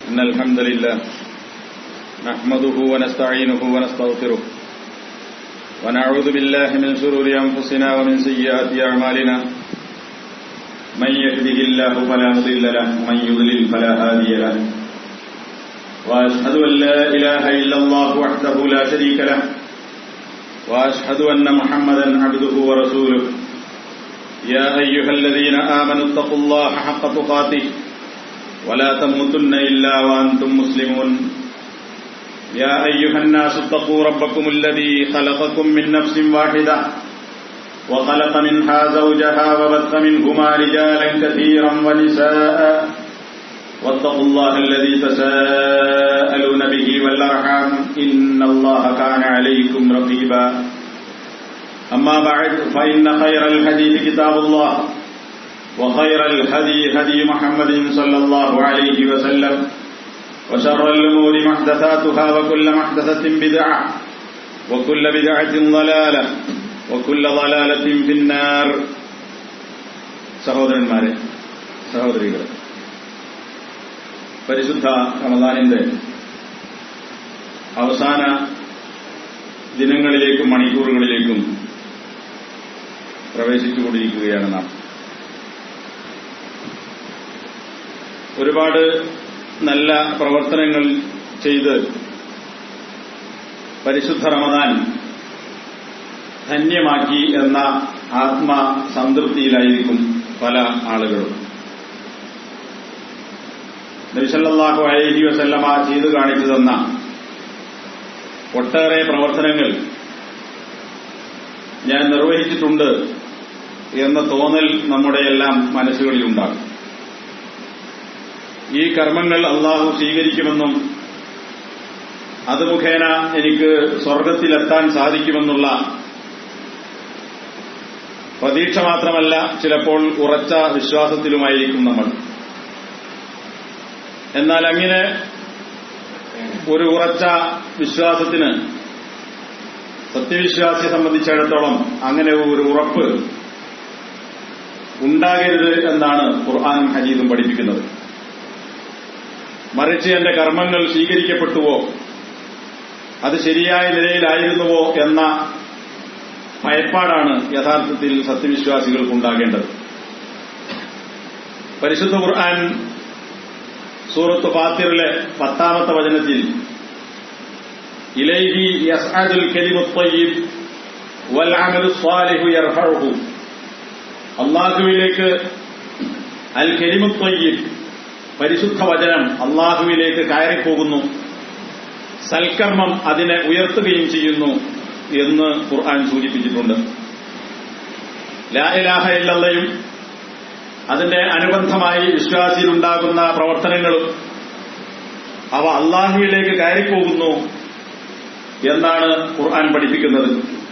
إن الحمد لله نحمده ونستعينه ونستغفره ونعوذ بالله من شرور أنفسنا ومن سيئات أعمالنا من يهده الله فلا مضل له ومن يضلل فلا هادي له وأشهد أن لا إله إلا الله وحده لا شريك له وأشهد أن محمدا عبده ورسوله يا أيها الذين آمنوا اتقوا الله حق تقاته ولا تموتن إلا وأنتم مسلمون يا أيها الناس اتقوا ربكم الذي خلقكم من نفس واحدة وخلق منها زوجها وبث منهما رجالا كثيرا ونساء واتقوا الله الذي تساءلون به والأرحام إن الله كان عليكم رقيبا أما بعد فإن خير الحديث كتاب الله وخير الهدي هدي محمد صلى الله عليه وسلم وشر الأمور محدثاتها وكل محدثة بدعة وكل بدعة ضلالة وكل ضلالة في النار സഹോദരന്മാരെ സഹോദരികൾ പരിശുദ്ധ റമദാനിന്റെ അവസാന ദിനങ്ങളിലേക്കും മണിക്കൂറുകളിലേക്കും പ്രവേശിച്ചുകൊണ്ടിരിക്കുകയാണ് നാം ഒരുപാട് നല്ല പ്രവർത്തനങ്ങൾ ചെയ്ത് പരിശുദ്ധ റമദാൻ ധന്യമാക്കി എന്ന ആത്മസംതൃപ്തിയിലായിരിക്കും പല ആളുകളും നബിസല്ലാഹു അലൈഹി വസല്ലമ ചെയ്തു കാണിച്ചു തന്ന ഒട്ടേറെ പ്രവർത്തനങ്ങൾ ഞാൻ നിർവഹിച്ചിട്ടുണ്ട് എന്ന തോന്നൽ നമ്മുടെ എല്ലാം മനസ്സുകളിലുണ്ടാകും ഈ കർമ്മങ്ങൾ അള്ളാഹു സ്വീകരിക്കുമെന്നും അത് മുഖേന എനിക്ക് സ്വർഗത്തിലെത്താൻ സാധിക്കുമെന്നുള്ള പ്രതീക്ഷ മാത്രമല്ല ചിലപ്പോൾ ഉറച്ച വിശ്വാസത്തിലുമായിരിക്കും നമ്മൾ എന്നാൽ അങ്ങനെ ഒരു ഉറച്ച വിശ്വാസത്തിന് സത്യവിശ്വാസിയെ സംബന്ധിച്ചിടത്തോളം അങ്ങനെ ഒരു ഉറപ്പ് ഉണ്ടാകരുത് എന്നാണ് ഖുർആാനും ഹജീദും പഠിപ്പിക്കുന്നത് മറിച്ച് എന്റെ കർമ്മങ്ങൾ സ്വീകരിക്കപ്പെട്ടുവോ അത് ശരിയായ നിലയിലായിരുന്നുവോ എന്ന ഭയപ്പാടാണ് യഥാർത്ഥത്തിൽ സത്യവിശ്വാസികൾക്കുണ്ടാകേണ്ടത് പരിശുദ്ധ ഖുർആൻ സൂറത്ത് ഫാത്തിറിലെ പത്താമത്തെ വചനത്തിൽ ഇലൈഹി യസ്അദുൽ കലിമുത്തയ്യിബ് വൽ അമലു സ്വാലിഹു യർഫഉഹു അള്ളാഹുവിലേക്ക് അൽ കലിമുത്തയ്യിബ് പരിശുദ്ധ വചനം അള്ളാഹുവിലേക്ക് കയറിപ്പോകുന്നു സൽക്കർമ്മം അതിനെ ഉയർത്തുകയും ചെയ്യുന്നു എന്ന് ഖുർആൻ സൂചിപ്പിച്ചിട്ടുണ്ട് ലാ ഇലാഹ ഇല്ലല്ലയും അതിന്റെ അനുബന്ധമായി വിശ്വാസിയിലുണ്ടാകുന്ന പ്രവർത്തനങ്ങളും അവ അള്ളാഹുവിലേക്ക് കയറിപ്പോകുന്നു എന്നാണ് ഖുർആൻ പഠിപ്പിക്കുന്നത്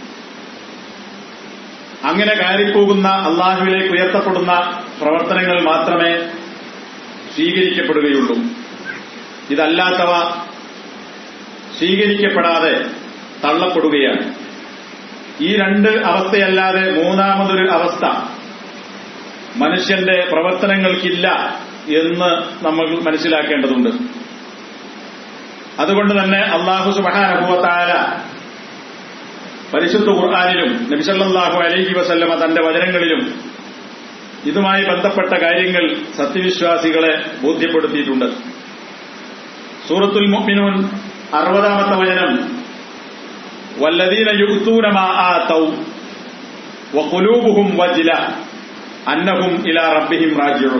അങ്ങനെ കയറിപ്പോകുന്ന അള്ളാഹുവിലേക്ക് ഉയർത്തപ്പെടുന്ന പ്രവർത്തനങ്ങൾ മാത്രമേ സ്വീകരിക്കപ്പെടുകയുള്ളൂ ഇതല്ലാത്തവ സ്വീകരിക്കപ്പെടാതെ തള്ളപ്പെടുകയാണ് ഈ രണ്ട് അവസ്ഥയല്ലാതെ മൂന്നാമതൊരു അവസ്ഥ മനുഷ്യന്റെ പ്രവർത്തനങ്ങൾക്കില്ല എന്ന് നമ്മൾ മനസ്സിലാക്കേണ്ടതുണ്ട് അതുകൊണ്ട് തന്നെ അള്ളാഹു സുബാനുഭവത്തായ പരിശുദ്ധ ഖുർആാനിലും നബിസല്ലാഹു അലൈഹി വസല്ലമ തന്റെ വചനങ്ങളിലും ഇതുമായി ബന്ധപ്പെട്ട കാര്യങ്ങൾ സത്യവിശ്വാസികളെ ബോധ്യപ്പെടുത്തിയിട്ടുണ്ട് സൂറത്തുൽ മുഅ്മിനൂൻ അറുപതാമത്തെ വചനം വല്ലദീന യുക്തൂന മാ ആതൗ വഖുലൂബുഹും വജ്ല അന്നഹും ഇലാ റബ്ബിഹിം റാജിഊൻ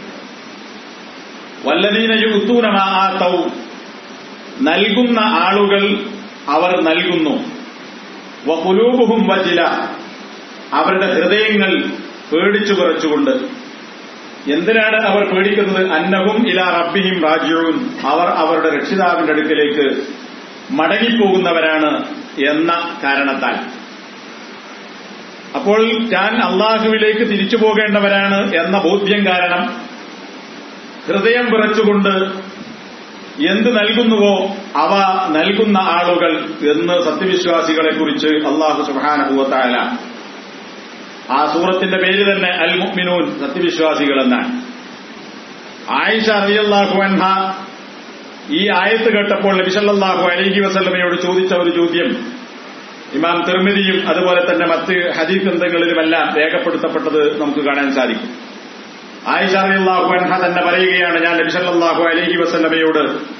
വല്ലദീന യുക്തൂന മാ ആതൗ നൽകുന്ന ആളുകൾ അവർ നൽകുന്നു വഖുലൂബുഹും വജ്ല അവരുടെ ഹൃദയങ്ങൾ പേടിച്ചു കുറച്ചുകൊണ്ട് എന്തിനാണ് അവർ പേടിക്കുന്നത് അന്നവും ഇലാ റബ്ബിഹിം റാജിഊൻ അവർ അവരുടെ രക്ഷിതാവിന്റെ അടുക്കലേക്ക് മടങ്ങിപ്പോകുന്നവരാണ് എന്ന കാരണത്താൽ അപ്പോൾ ഞാൻ അള്ളാഹുവിലേക്ക് തിരിച്ചു പോകേണ്ടവരാണ് എന്ന ബോധ്യം കാരണം ഹൃദയം വിറച്ചുകൊണ്ട് എന്ത് നൽകുന്നുവോ അവ നൽകുന്ന ആളുകൾ എന്ന് സത്യവിശ്വാസികളെ കുറിച്ച് അള്ളാഹു സുഹാനുഭവത്തായ ആ സൂറത്തിന്റെ പേര് തന്നെ അൽ മുഅ്മിനൂൻ സത്യവിശ്വാസികൾ എന്നാണ് ആയിഷ റളിയല്ലാഹു അൻഹ ഈ ആയത്ത് കേട്ടപ്പോൾ നബിസല്ലാഹു അലൈഹി വസല്ലമയോട് ചോദിച്ച ഒരു ചോദ്യം ഇമാം തിർമിതിയും അതുപോലെ തന്നെ മറ്റ് ഹദീസ് ഗ്രന്ഥങ്ങളിലുമെല്ലാം രേഖപ്പെടുത്തപ്പെട്ടത് നമുക്ക് കാണാൻ സാധിക്കും ആയിഷ റളിയല്ലാഹു അൻഹ തന്നെ പറയുകയാണ് ഞാൻ നബി സല്ലല്ലാഹു അലൈഹി വസല്ലമയോട്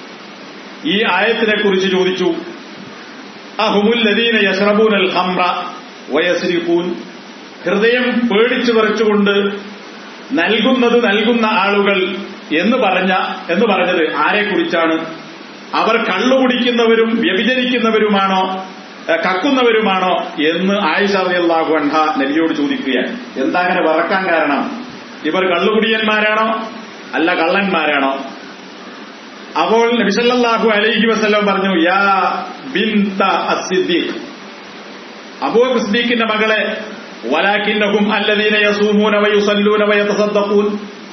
ഈ ആയത്തിനെ കുറിച്ച് ചോദിച്ചു അഹുമുൽ ലദീന യശ്റബൂനൽ ഖംറ വയസ്രിഖൂൻ ഹൃദയം പേടിച്ചു വരച്ചുകൊണ്ട് നൽകുന്നത് നൽകുന്ന ആളുകൾ എന്ന് പറഞ്ഞ എന്ന് പറഞ്ഞത് ആരെക്കുറിച്ചാണ് അവർ കള്ളുകുടിക്കുന്നവരും വ്യഭിചരിക്കുന്നവരുമാണോ ഏഹ്, കക്കുന്നവരുമാണോ എന്ന് ആയിഷ റളിയല്ലാഹു അൻഹ നബിയോട് ചോദിക്കുകയാണ് എന്താ അങ്ങനെ വറക്കാൻ കാരണം ഇവർ കള്ളുകുടിയന്മാരാണോ അല്ല കള്ളന്മാരാണോ അപ്പോൾ നബിസല്ലാഹു അലൈഹി വസല്ലം പറഞ്ഞു യാ ബിൻത അസിദ്ദീഖ് അബൂബക്കർ സിദ്ദീഖിന്റെ മകളെ വലാക്കിന്നഹും അല്ലദീന യസൂമൂന വയുസല്ലൂന വയതസദ്ദഖൂൻ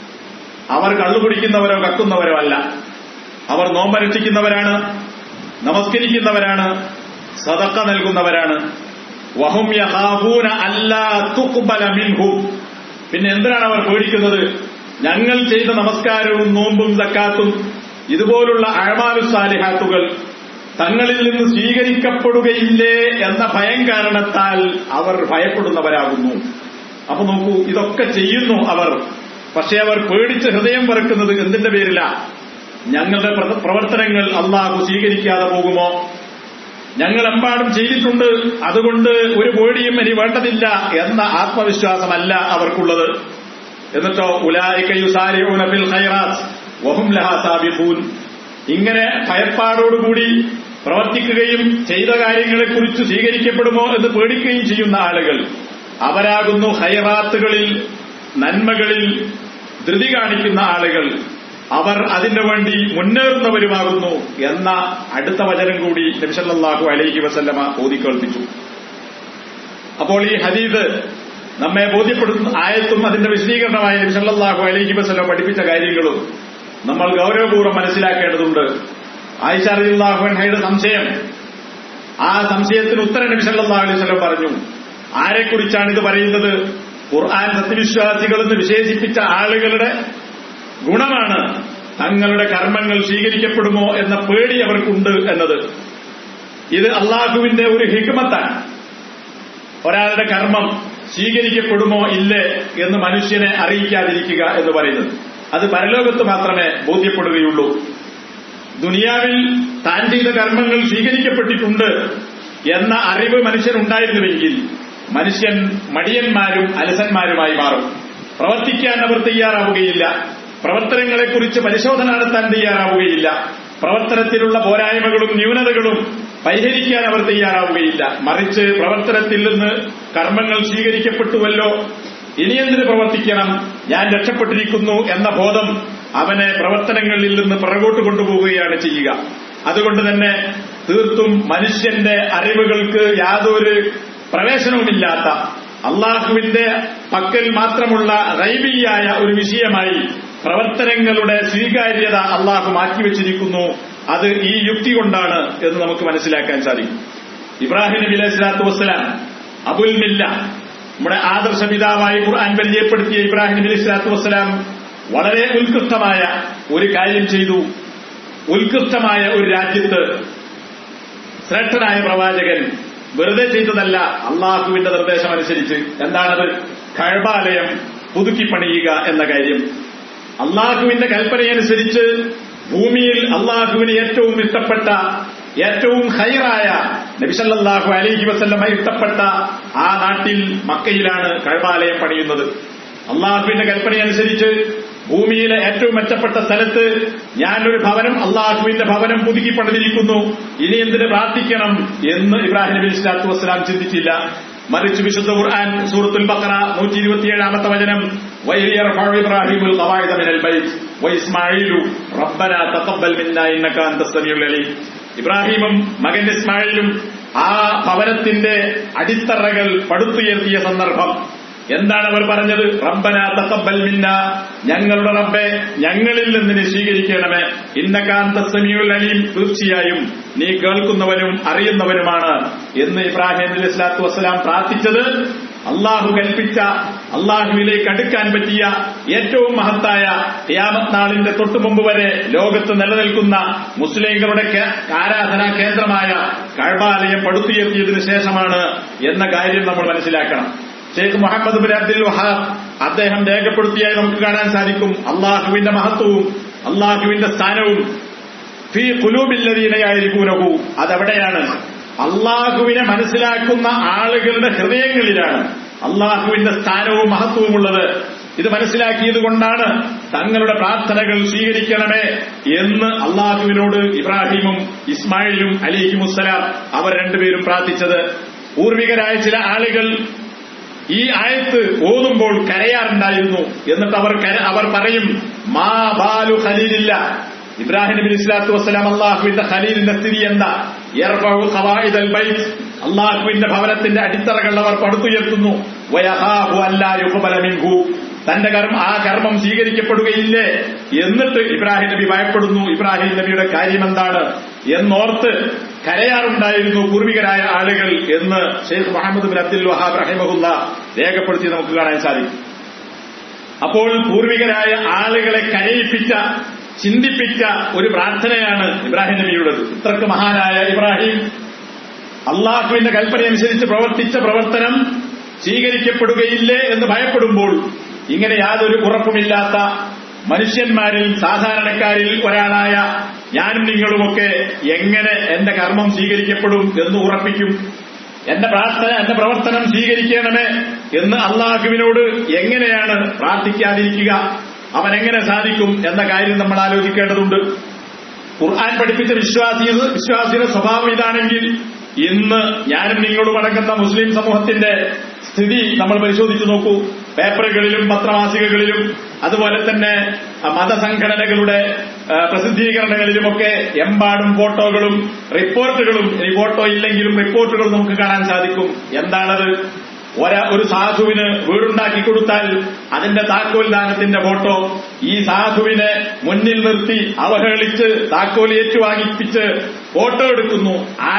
അവർ കള്ളുകുടിക്കുന്നവരോ കക്കുന്നവരോ അല്ല അവർ നോമ്പനുഷ്ഠിക്കുന്നവരാണ് നമസ്കരിക്കുന്നവരാണ് സദക്ക നൽകുന്നവരാണ് വഹും യഹാഫൂന അല്ലാ തുഖ്ബല മിൻഹും പിന്നെ എന്തിനാണ് അവർ പേടിക്കുന്നത് ഞങ്ങൾ ചെയ്ത നമസ്കാരവും നോമ്പും സക്കാത്തും ഇതുപോലുള്ള അഴമാലു സാലിഹാത്തുകൾ തങ്ങളിൽ നിന്ന് സ്വീകരിക്കപ്പെടുകയില്ലേ എന്ന ഭയം കാരണത്താൽ അവർ ഭയപ്പെടുന്നവരാകുന്നു അപ്പൊ നോക്കൂ ഇതൊക്കെ ചെയ്യുന്നു അവർ പക്ഷെ അവർ പേടിച്ച് ഹൃദയം പറക്കുന്നത് എന്തിന്റെ പേരില ഞങ്ങളുടെ പ്ര- പ്രവർത്തനങ്ങൾ അള്ളാഹു സ്വീകരിക്കാതെ പോകുമോ ഞങ്ങളെമ്പാടും ചെയ്തിട്ടുണ്ട് അതുകൊണ്ട് ഒരു പേടിയും ഇനി വേണ്ടതില്ല എന്ന ആത്മവിശ്വാസമല്ല അവർക്കുള്ളത് എന്നിട്ടോ ഉലായിക്കയുസാരിഊന ഫിൽ ഖൈറാത്ത് വഹും ലഹാ സാബിഖൂൻ ഇങ്ങനെ ഭയപ്പാടോടുകൂടി പ്രവർത്തിക്കുകയും ചെയ്ത കാര്യങ്ങളെക്കുറിച്ച് സ്വീകരിക്കപ്പെടുമോ എന്ന് പേടിക്കുകയും ചെയ്യുന്ന ആളുകൾ അവരാകുന്നു ഹൈറാത്തുകളിൽ നന്മകളിൽ ധൃതി കാണിക്കുന്ന ആളുകൾ അവർ അതിനു വേണ്ടി മുന്നേറുന്നവരുമാകുന്നു എന്ന അടുത്ത വചനം കൂടി നബിസല്ലാഹു അലൈഹി വസല്ലമ ഓതിക്കേൾപ്പിച്ചു അപ്പോൾ ഈ ഹദീദ് നമ്മെ ബോധ്യപ്പെടുന്ന ആയത്തും അതിന്റെ വിശദീകരണമായ നബിസല്ലാഹു അലൈഹി വസല്ലം പഠിപ്പിച്ച കാര്യങ്ങളും നമ്മൾ ഗൗരവപൂർവ്വം മനസ്സിലാക്കേണ്ടതുണ്ട് ആയിഷ അലിഹുഹയുടെ സംശയം ആ സംശയത്തിന് ഉത്തരം നബി സല്ലല്ലാഹു അലൈഹി വസല്ലം പറഞ്ഞു ആരെക്കുറിച്ചാണ് ഇത് പറയുന്നത് ഖുർആൻ സത്യവിശ്വാസികളെന്ന് വിശേഷിപ്പിച്ച ആളുകളുടെ ഗുണമാണ് തങ്ങളുടെ കർമ്മങ്ങൾ സ്വീകരിക്കപ്പെടുമോ എന്ന പേടി അവർക്കുണ്ട് എന്നത് ഇത് അള്ളാഹുവിന്റെ ഒരു ഹിക്മത്താണ് ഒരാളുടെ കർമ്മം സ്വീകരിക്കപ്പെടുമോ ഇല്ലേ എന്ന് മനുഷ്യനെ അറിയിക്കാതിരിക്കുക എന്ന് പറയുന്നത് അത് പരലോകത്ത് മാത്രമേ ബോധ്യപ്പെടുകയുള്ളൂ ദുനിയാവിൽ താൻ ചെയ്ത കർമ്മങ്ങൾ സ്വീകരിക്കപ്പെട്ടിട്ടുണ്ട് എന്ന അറിവ് മനുഷ്യനുണ്ടായിരുന്നുവെങ്കിൽ മനുഷ്യൻ മടിയന്മാരും അലസന്മാരുമായി മാറും പ്രവർത്തിക്കാൻ അവർ തയ്യാറാവുകയില്ല പ്രവർത്തനങ്ങളെക്കുറിച്ച് പരിശോധന നടത്താൻ തയ്യാറാവുകയില്ല പ്രവർത്തനത്തിലുള്ള പോരായ്മകളും ന്യൂനതകളും പരിഹരിക്കാൻ അവർ തയ്യാറാവുകയില്ല മറിച്ച് പ്രവർത്തനത്തിൽ നിന്ന് കർമ്മങ്ങൾ സ്വീകരിക്കപ്പെട്ടുവല്ലോ ഇനി എന്തിന് പ്രവർത്തിക്കണം ഞാൻ രക്ഷപ്പെട്ടിരിക്കുന്നു എന്ന ബോധം അവനെ പ്രവർത്തനങ്ങളിൽ നിന്ന് പിറകോട്ട് കൊണ്ടുപോവുകയാണ് ചെയ്യുക അതുകൊണ്ട് തന്നെ തീർത്തും മനുഷ്യന്റെ അറിവുകൾക്ക് യാതൊരു പ്രവേശനവുമില്ലാത്ത അള്ളാഹുവിന്റെ പക്കൽ മാത്രമുള്ള റൈബിയായ ഒരു വിഷയമായി പ്രവർത്തനങ്ങളുടെ സ്വീകാര്യത അള്ളാഹു മാറ്റിവെച്ചിരിക്കുന്നു അത് ഈ യുക്തി കൊണ്ടാണ് എന്ന് നമുക്ക് മനസ്സിലാക്കാൻ സാധിക്കും ഇബ്രാഹിം നബി അലൈഹി സ്വലാത്തു വസ്സലാം അബുൽ മില്ല നമ്മുടെ ആദർശ പിതാവായി ഖുർആൻ പരിചയപ്പെടുത്തിയ ഇബ്രാഹിം നബി അലൈഹി സ്വലാത്തു വസ്സലാം വളരെ ഉത്കൃഷ്ടമായ ഒരു കാര്യം ചെയ്തു ഉത്കൃഷ്ടമായ ഒരു രാജ്യത്ത് ശ്രേഷ്ഠനായ പ്രവാചകൻ വെറുതെ ചെയ്തതല്ല അള്ളാഹുവിന്റെ നിർദ്ദേശമനുസരിച്ച് എന്താണത് കഴബാലയം പുതുക്കി പണിയുക എന്ന കാര്യം അള്ളാഹുവിന്റെ കൽപ്പനയനുസരിച്ച് ഭൂമിയിൽ അള്ളാഹുവിന് ഏറ്റവും ഇഷ്ടപ്പെട്ട ഏറ്റവും ഹൈറായ നബിസല്ലാഹു അലൈഹി വസല്ലമ ഇഷ്ടപ്പെട്ട ആ നാട്ടിൽ മക്കയിലാണ് കഴബാലയം പണിയുന്നത് അള്ളാഹുവിന്റെ കൽപ്പനയനുസരിച്ച് ഭൂമിയിലെ ഏറ്റവും മെച്ചപ്പെട്ട സ്ഥലത്ത് ഞാനൊരു ഭവനം അള്ളാഹുവിന്റെ ഭവനം പുതുക്കി പണിതിരിക്കുന്നു ഇനി എന്തിന് പ്രാർത്ഥിക്കണം എന്ന് ഇബ്രാഹിം നബി സ്വലാത്തു വസ്സലാം ചിന്തിച്ചില്ല മറിച്ച് വിശുദ്ധ ഖുർആൻ സൂറത്തുൽ ബഖറ നൂറ്റി ഇരുപത്തിയേഴാമത്തെ വചനം വൈയർഫഉ ഇബ്രാഹിമുൽ ഖവായിദ മിനൽ ബൈത്ത് വഇസ്മാഈലു റബ്ബന തഖബ്ബൽ മിന്നാ ഇന്നക അൻതസ് സമീഉൽ അലീം ഇബ്രാഹിമും മകൻ ഇസ്മായിലും ആ ഭവനത്തിന്റെ അടിത്തറകൾ പടുത്തുയർത്തിയ സന്ദർഭം എന്താണ് അവർ പറഞ്ഞത് റബ്ബന തഖബ്ബൽ മിന്ന ഞങ്ങളുടെ റബ്ബെ ഞങ്ങളിൽ നിന്ന് നീ സ്വീകരിക്കണമേ ഇന്നകാന്ത സമീഉൽ അലീം തീർച്ചയായും നീ കേൾക്കുന്നവനും അറിയുന്നവനുമാണ് എന്ന് ഇബ്രാഹിം അലൈഹി സ്വലാത്തു വസ്സലാം പ്രാർത്ഥിച്ചത് അള്ളാഹു കൽപ്പിച്ച അള്ളാഹുവിലേക്ക് അടുക്കാൻ പറ്റിയ ഏറ്റവും മഹത്തായ ഖിയാമത്ത് നാളിന്റെ തൊട്ടു മുമ്പ് വരെ ലോകത്ത് നിലനിൽക്കുന്ന മുസ്ലിങ്ങളുടെ ആരാധനാ കേന്ദ്രമായ കഴബാലയം പടുത്തുയർത്തിയതിനു ശേഷമാണ് എന്ന കാര്യം നമ്മൾ മനസ്സിലാക്കണം Sheikh Muhammad bin Abdul Wahhab അദ്ദേഹം രേഖപ്പെടുത്തിയായി നമുക്ക് കാണാൻ സാധിക്കും അള്ളാഹുവിന്റെ മഹത്വവും അള്ളാഹുവിന്റെ സ്ഥാനവും ഫീ കുലൂബില്ലതീനയായിരിക്കൂനഹു അതെവിടെയാണ് അള്ളാഹുവിനെ മനസ്സിലാക്കുന്ന ആളുകളുടെ ഹൃദയങ്ങളിലാണ് അള്ളാഹുവിന്റെ സ്ഥാനവും മഹത്വവുമുള്ളത് ഇത് മനസ്സിലാക്കിയത് കൊണ്ടാണ് തങ്ങളുടെ പ്രാർത്ഥനകൾ സ്വീകരിക്കണമേ എന്ന് അള്ളാഹുവിനോട് ഇബ്രാഹിമും ഇസ്മായിലും അലിഹിമുസ്സലാം അവർ രണ്ടുപേരും പ്രാർത്ഥിച്ചത് പൂർവികരായ ചില ആളുകൾ ഈ ആയത്ത് ഓതുമ്പോൾ കരയാറുണ്ടായിരുന്നു എന്നിട്ട് അവർ അവർ പറയും മാ ബാലു ഖലീലില്ല ഇബ്രാഹിം നബി ഇസ്ലാത്തു വസ്സലാം അള്ളാഹുവിന്റെ ഖലീലിന്റെ സ്ഥിതി എന്താ അള്ളാഹുവിന്റെ ഭവനത്തിന്റെ അടിത്തറകൾ അവർ പടുത്തുയർത്തുന്നു വയഹാഹു അല്ലാഹു തന്റെ കർമ്മ ആ കർമ്മം സ്വീകരിക്കപ്പെടുകയില്ലേ എന്നിട്ട് ഇബ്രാഹിം നബി ഭയപ്പെടുന്നു ഇബ്രാഹിം നബിയുടെ കാര്യം എന്താണ് എന്നോർത്ത് കരയാറുണ്ടായിരുന്നു പൂർവികരായ ആളുകൾ എന്ന് Sheikh Muhammad bin Abdul Wahhab റഹിമഹുല്ല രേഖപ്പെടുത്തി നമുക്ക് കാണാൻ സാധിക്കും അപ്പോൾ പൂർവികരായ ആളുകളെ കരയിപ്പിച്ച ചിന്തിപ്പിച്ച ഒരു പ്രാർത്ഥനയാണ് ഇബ്രാഹിം നബിയുടേത് ഇത്രക്ക് മഹാനായ ഇബ്രാഹിം അള്ളാഹുവിന്റെ കൽപ്പനയനുസരിച്ച് പ്രവർത്തിച്ച പ്രവർത്തനം സ്വീകരിക്കപ്പെടുകയില്ലേ എന്ന് ഭയപ്പെടുമ്പോൾ ഇങ്ങനെ യാതൊരു ഉറപ്പുമില്ലാത്ത മനുഷ്യന്മാരിൽ സാധാരണക്കാരിൽ ഒരാളായ ഞാനും നിങ്ങളുമൊക്കെ എങ്ങനെ എന്റെ കർമ്മം സ്വീകരിക്കപ്പെടും എന്ന് ഉറപ്പിക്കും എന്റെ പ്രാർത്ഥന എന്റെ പ്രവർത്തനം സ്വീകരിക്കണമേ എന്ന് അള്ളാഹുവിനോട് എങ്ങനെയാണ് പ്രാർത്ഥിക്കാതിരിക്കുക അവൻ എങ്ങനെ സാധിക്കും എന്ന കാര്യം നമ്മൾ ആലോചിക്കേണ്ടതുണ്ട് ഖുർആൻ പഠിപ്പിച്ച വിശ്വാസി വിശ്വാസിയുടെ സ്വഭാവം ഇതാണെങ്കിൽ ഇന്ന് ഞാനും നിങ്ങളും അടങ്ങുന്ന മുസ്ലിം സമൂഹത്തിന്റെ സ്ഥിതി നമ്മൾ പരിശോധിച്ചു നോക്കൂ പേപ്പറുകളിലും പത്രമാസികകളിലും അതുപോലെ തന്നെ മതസംഘടനകളുടെ പ്രസിദ്ധീകരണങ്ങളിലുമൊക്കെ എമ്പാടും ഫോട്ടോകളും റിപ്പോർട്ടുകളും ഇനി ഫോട്ടോ ഇല്ലെങ്കിലും റിപ്പോർട്ടുകളും നമുക്ക് കാണാൻ സാധിക്കും എന്താണത് ഒര ഒരു സാധുവിന് വീടുണ്ടാക്കി കൊടുത്താൽ അതിന്റെ താക്കോൽ ദാനത്തിന്റെ ഫോട്ടോ ഈ സാധുവിനെ മുന്നിൽ നിർത്തി അവഹേളിച്ച് താക്കോൽ ഏറ്റുവാങ്ങിപ്പിച്ച് ഫോട്ടോ എടുക്കുന്നു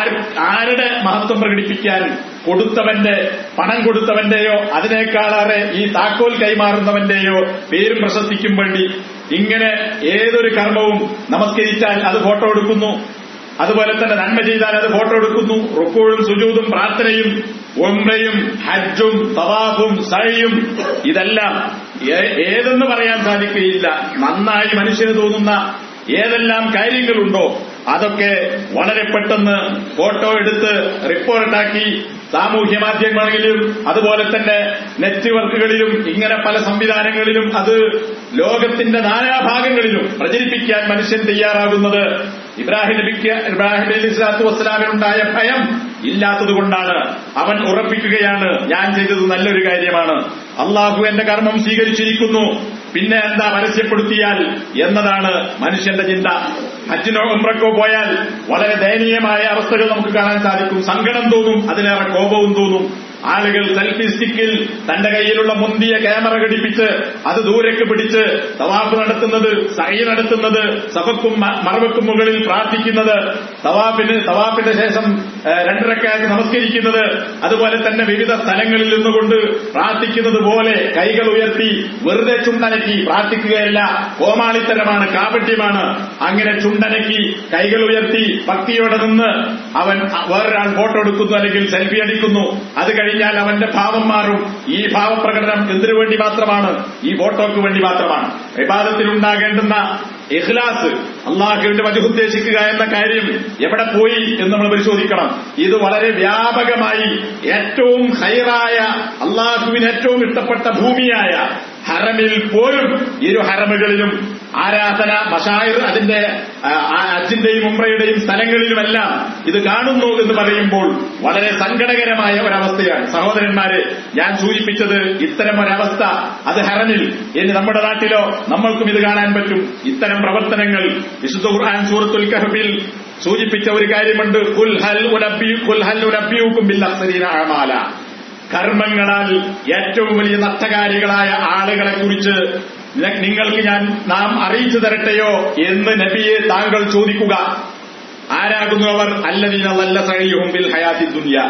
ആരുടെ മഹത്വം പ്രകടിപ്പിക്കാൻ കൊടുത്തവന്റെ പണം കൊടുത്തവന്റെയോ അതിനേക്കാളേറെ ഈ താക്കോൽ കൈമാറുന്നവന്റെയോ പേരും പ്രശസ്തിക്കും വേണ്ടി ഇങ്ങനെ ഏതൊരു കർമ്മവും നമസ്കരിച്ചാൽ അത് ഫോട്ടോ എടുക്കുന്നു അതുപോലെ തന്നെ നന്മ ചെയ്താൽ അത് ഫോട്ടോ എടുക്കുന്നു റുക്കോഴും സുജൂതും പ്രാർത്ഥനയും ഒമ്രയും ഹജ്ജും തവാഫും സഴയും ഇതെല്ലാം ഏതെന്ന് പറയാൻ സാധിക്കുകയില്ല നന്നായി മനുഷ്യന് തോന്നുന്ന ഏതെല്ലാം കാര്യങ്ങളുണ്ടോ അതൊക്കെ വളരെ പെട്ടെന്ന് ഫോട്ടോ എടുത്ത് റിപ്പോർട്ടാക്കി സാമൂഹ്യ മാധ്യമങ്ങളിലും അതുപോലെ തന്നെ നെറ്റ്വർക്കുകളിലും ഇങ്ങനെ പല സംവിധാനങ്ങളിലും അത് ലോകത്തിന്റെ നാനാഭാഗങ്ങളിലും പ്രചരിപ്പിക്കാൻ മനുഷ്യൻ തയ്യാറാകുന്നത് ഇബ്രാഹിം നബിക്ക് ഇബ്രാഹിം അലി സ്വലാത്തു വസ്സലാമിനുണ്ടായ ഭയം ഇല്ലാത്തതുകൊണ്ടാണ് അവൻ ഉറപ്പിക്കുകയാണ് ഞാൻ ചെയ്തത് നല്ലൊരു കാര്യമാണ് അള്ളാഹു എന്റെ കർമ്മം സ്വീകരിച്ചിരിക്കുന്നു പിന്നെ എന്താ പരസ്യപ്പെടുത്തിയാൽ എന്നതാണ് മനുഷ്യന്റെ ചിന്ത ഹജ്ജിനോ ഉംറക്കോ പോയാൽ വളരെ ദയനീയമായ അവസ്ഥകൾ നമുക്ക് കാണാൻ സാധിക്കും സങ്കടം തോന്നും അതിലേറെ കോപവും തോന്നും ആളുകൾ സെൽഫി സ്റ്റിക്കിൽ തന്റെ കയ്യിലുള്ള മുന്തിയ ക്യാമറ ഘടിപ്പിച്ച് അത് ദൂരേക്ക് പിടിച്ച് തവാഫ് നടത്തുന്നത് സഹി നടത്തുന്നത് സഭക്കും മറവക്കും മുകളിൽ പ്രാർത്ഥിക്കുന്നത് തവാഫിന് തവാഫിന്റെ ശേഷം രണ്ടരക്കാറ്റ് നമസ്കരിക്കുന്നത് അതുപോലെ തന്നെ വിവിധ സ്ഥലങ്ങളിൽ നിന്നുകൊണ്ട് പ്രാർത്ഥിക്കുന്നത് പോലെ കൈകൾ ഉയർത്തി വെറുതെ ചുണ്ടനക്കി പ്രാർത്ഥിക്കുകയല്ല കോമാളിത്തരമാണ് കാപട്യമാണ് അങ്ങനെ ചുണ്ടനക്കി കൈകൾ ഉയർത്തി ഭക്തിയോടെ നിന്ന് അവൻ വേറൊരാൾ ഫോട്ടോ എടുക്കുന്നു അല്ലെങ്കിൽ സെൽഫി അടിക്കുന്നു അത് കഴിഞ്ഞാൽ അവന്റെ ഭാവം മാറും ഈ ഭാവപ്രകടനം എന്തിനു വേണ്ടി മാത്രമാണ് ഈ ഫോട്ടോക്ക് വേണ്ടി മാത്രമാണ് വിവാദത്തിലുണ്ടാകേണ്ടുന്ന ഇഖ്ലാസ് അള്ളാഹുവിന്റെ വജു ഉദ്ദേശിക്കുക എന്ന കാര്യം എവിടെ പോയി എന്ന് നമ്മൾ പരിശോധിക്കണം ഇത് വളരെ വ്യാപകമായി ഏറ്റവും ഹൈറായ അള്ളാഹുവിന് ഏറ്റവും ഇഷ്ടപ്പെട്ട ഭൂമിയായ ഹറമിൽ പോലും ഇരു ഹറമുകളിലും ആരാധന മഷായർ അതിന്റെ അജിന്റെയും ഉമ്രയുടെയും സ്ഥലങ്ങളിലുമെല്ലാം ഇത് കാണുന്നു എന്ന് പറയുമ്പോൾ വളരെ സങ്കടകരമായ ഒരവസ്ഥയാണ് സഹോദരന്മാരെ ഞാൻ സൂചിപ്പിച്ചത് ഇത്തരം ഒരവസ്ഥ അത് ഹറമിൽ ഇനി നമ്മുടെ നാട്ടിലോ നമ്മൾക്കും ഇത് കാണാൻ പറ്റും ഇത്തരം പ്രവർത്തനങ്ങൾ വിശുദ്ധ ഖുർആൻ സൂറത്തുൽ കഹബിൽ സൂചിപ്പിച്ച ഒരു കാര്യമുണ്ട് കുൽ ഹൽ കുൽ ഹൽ ഉനബ്ബിയുക്കും ബിൽ അഖ്സരീന അമാല കർമ്മങ്ങളാൽ ഏറ്റവും വലിയ നഷ്ടകാരികളായ ആളുകളെ കുറിച്ച് നിങ്ങൾക്ക് ഞാൻ നാം അറിയിച്ചു തരട്ടെയോ എന്ന് നബിയെ താങ്കൾ ചോദിക്കുക ആരാകുന്നു അവർ അല്ലവീന നല്ല സഹിയും ബിൽ ഹയാത്തി ദുനിയ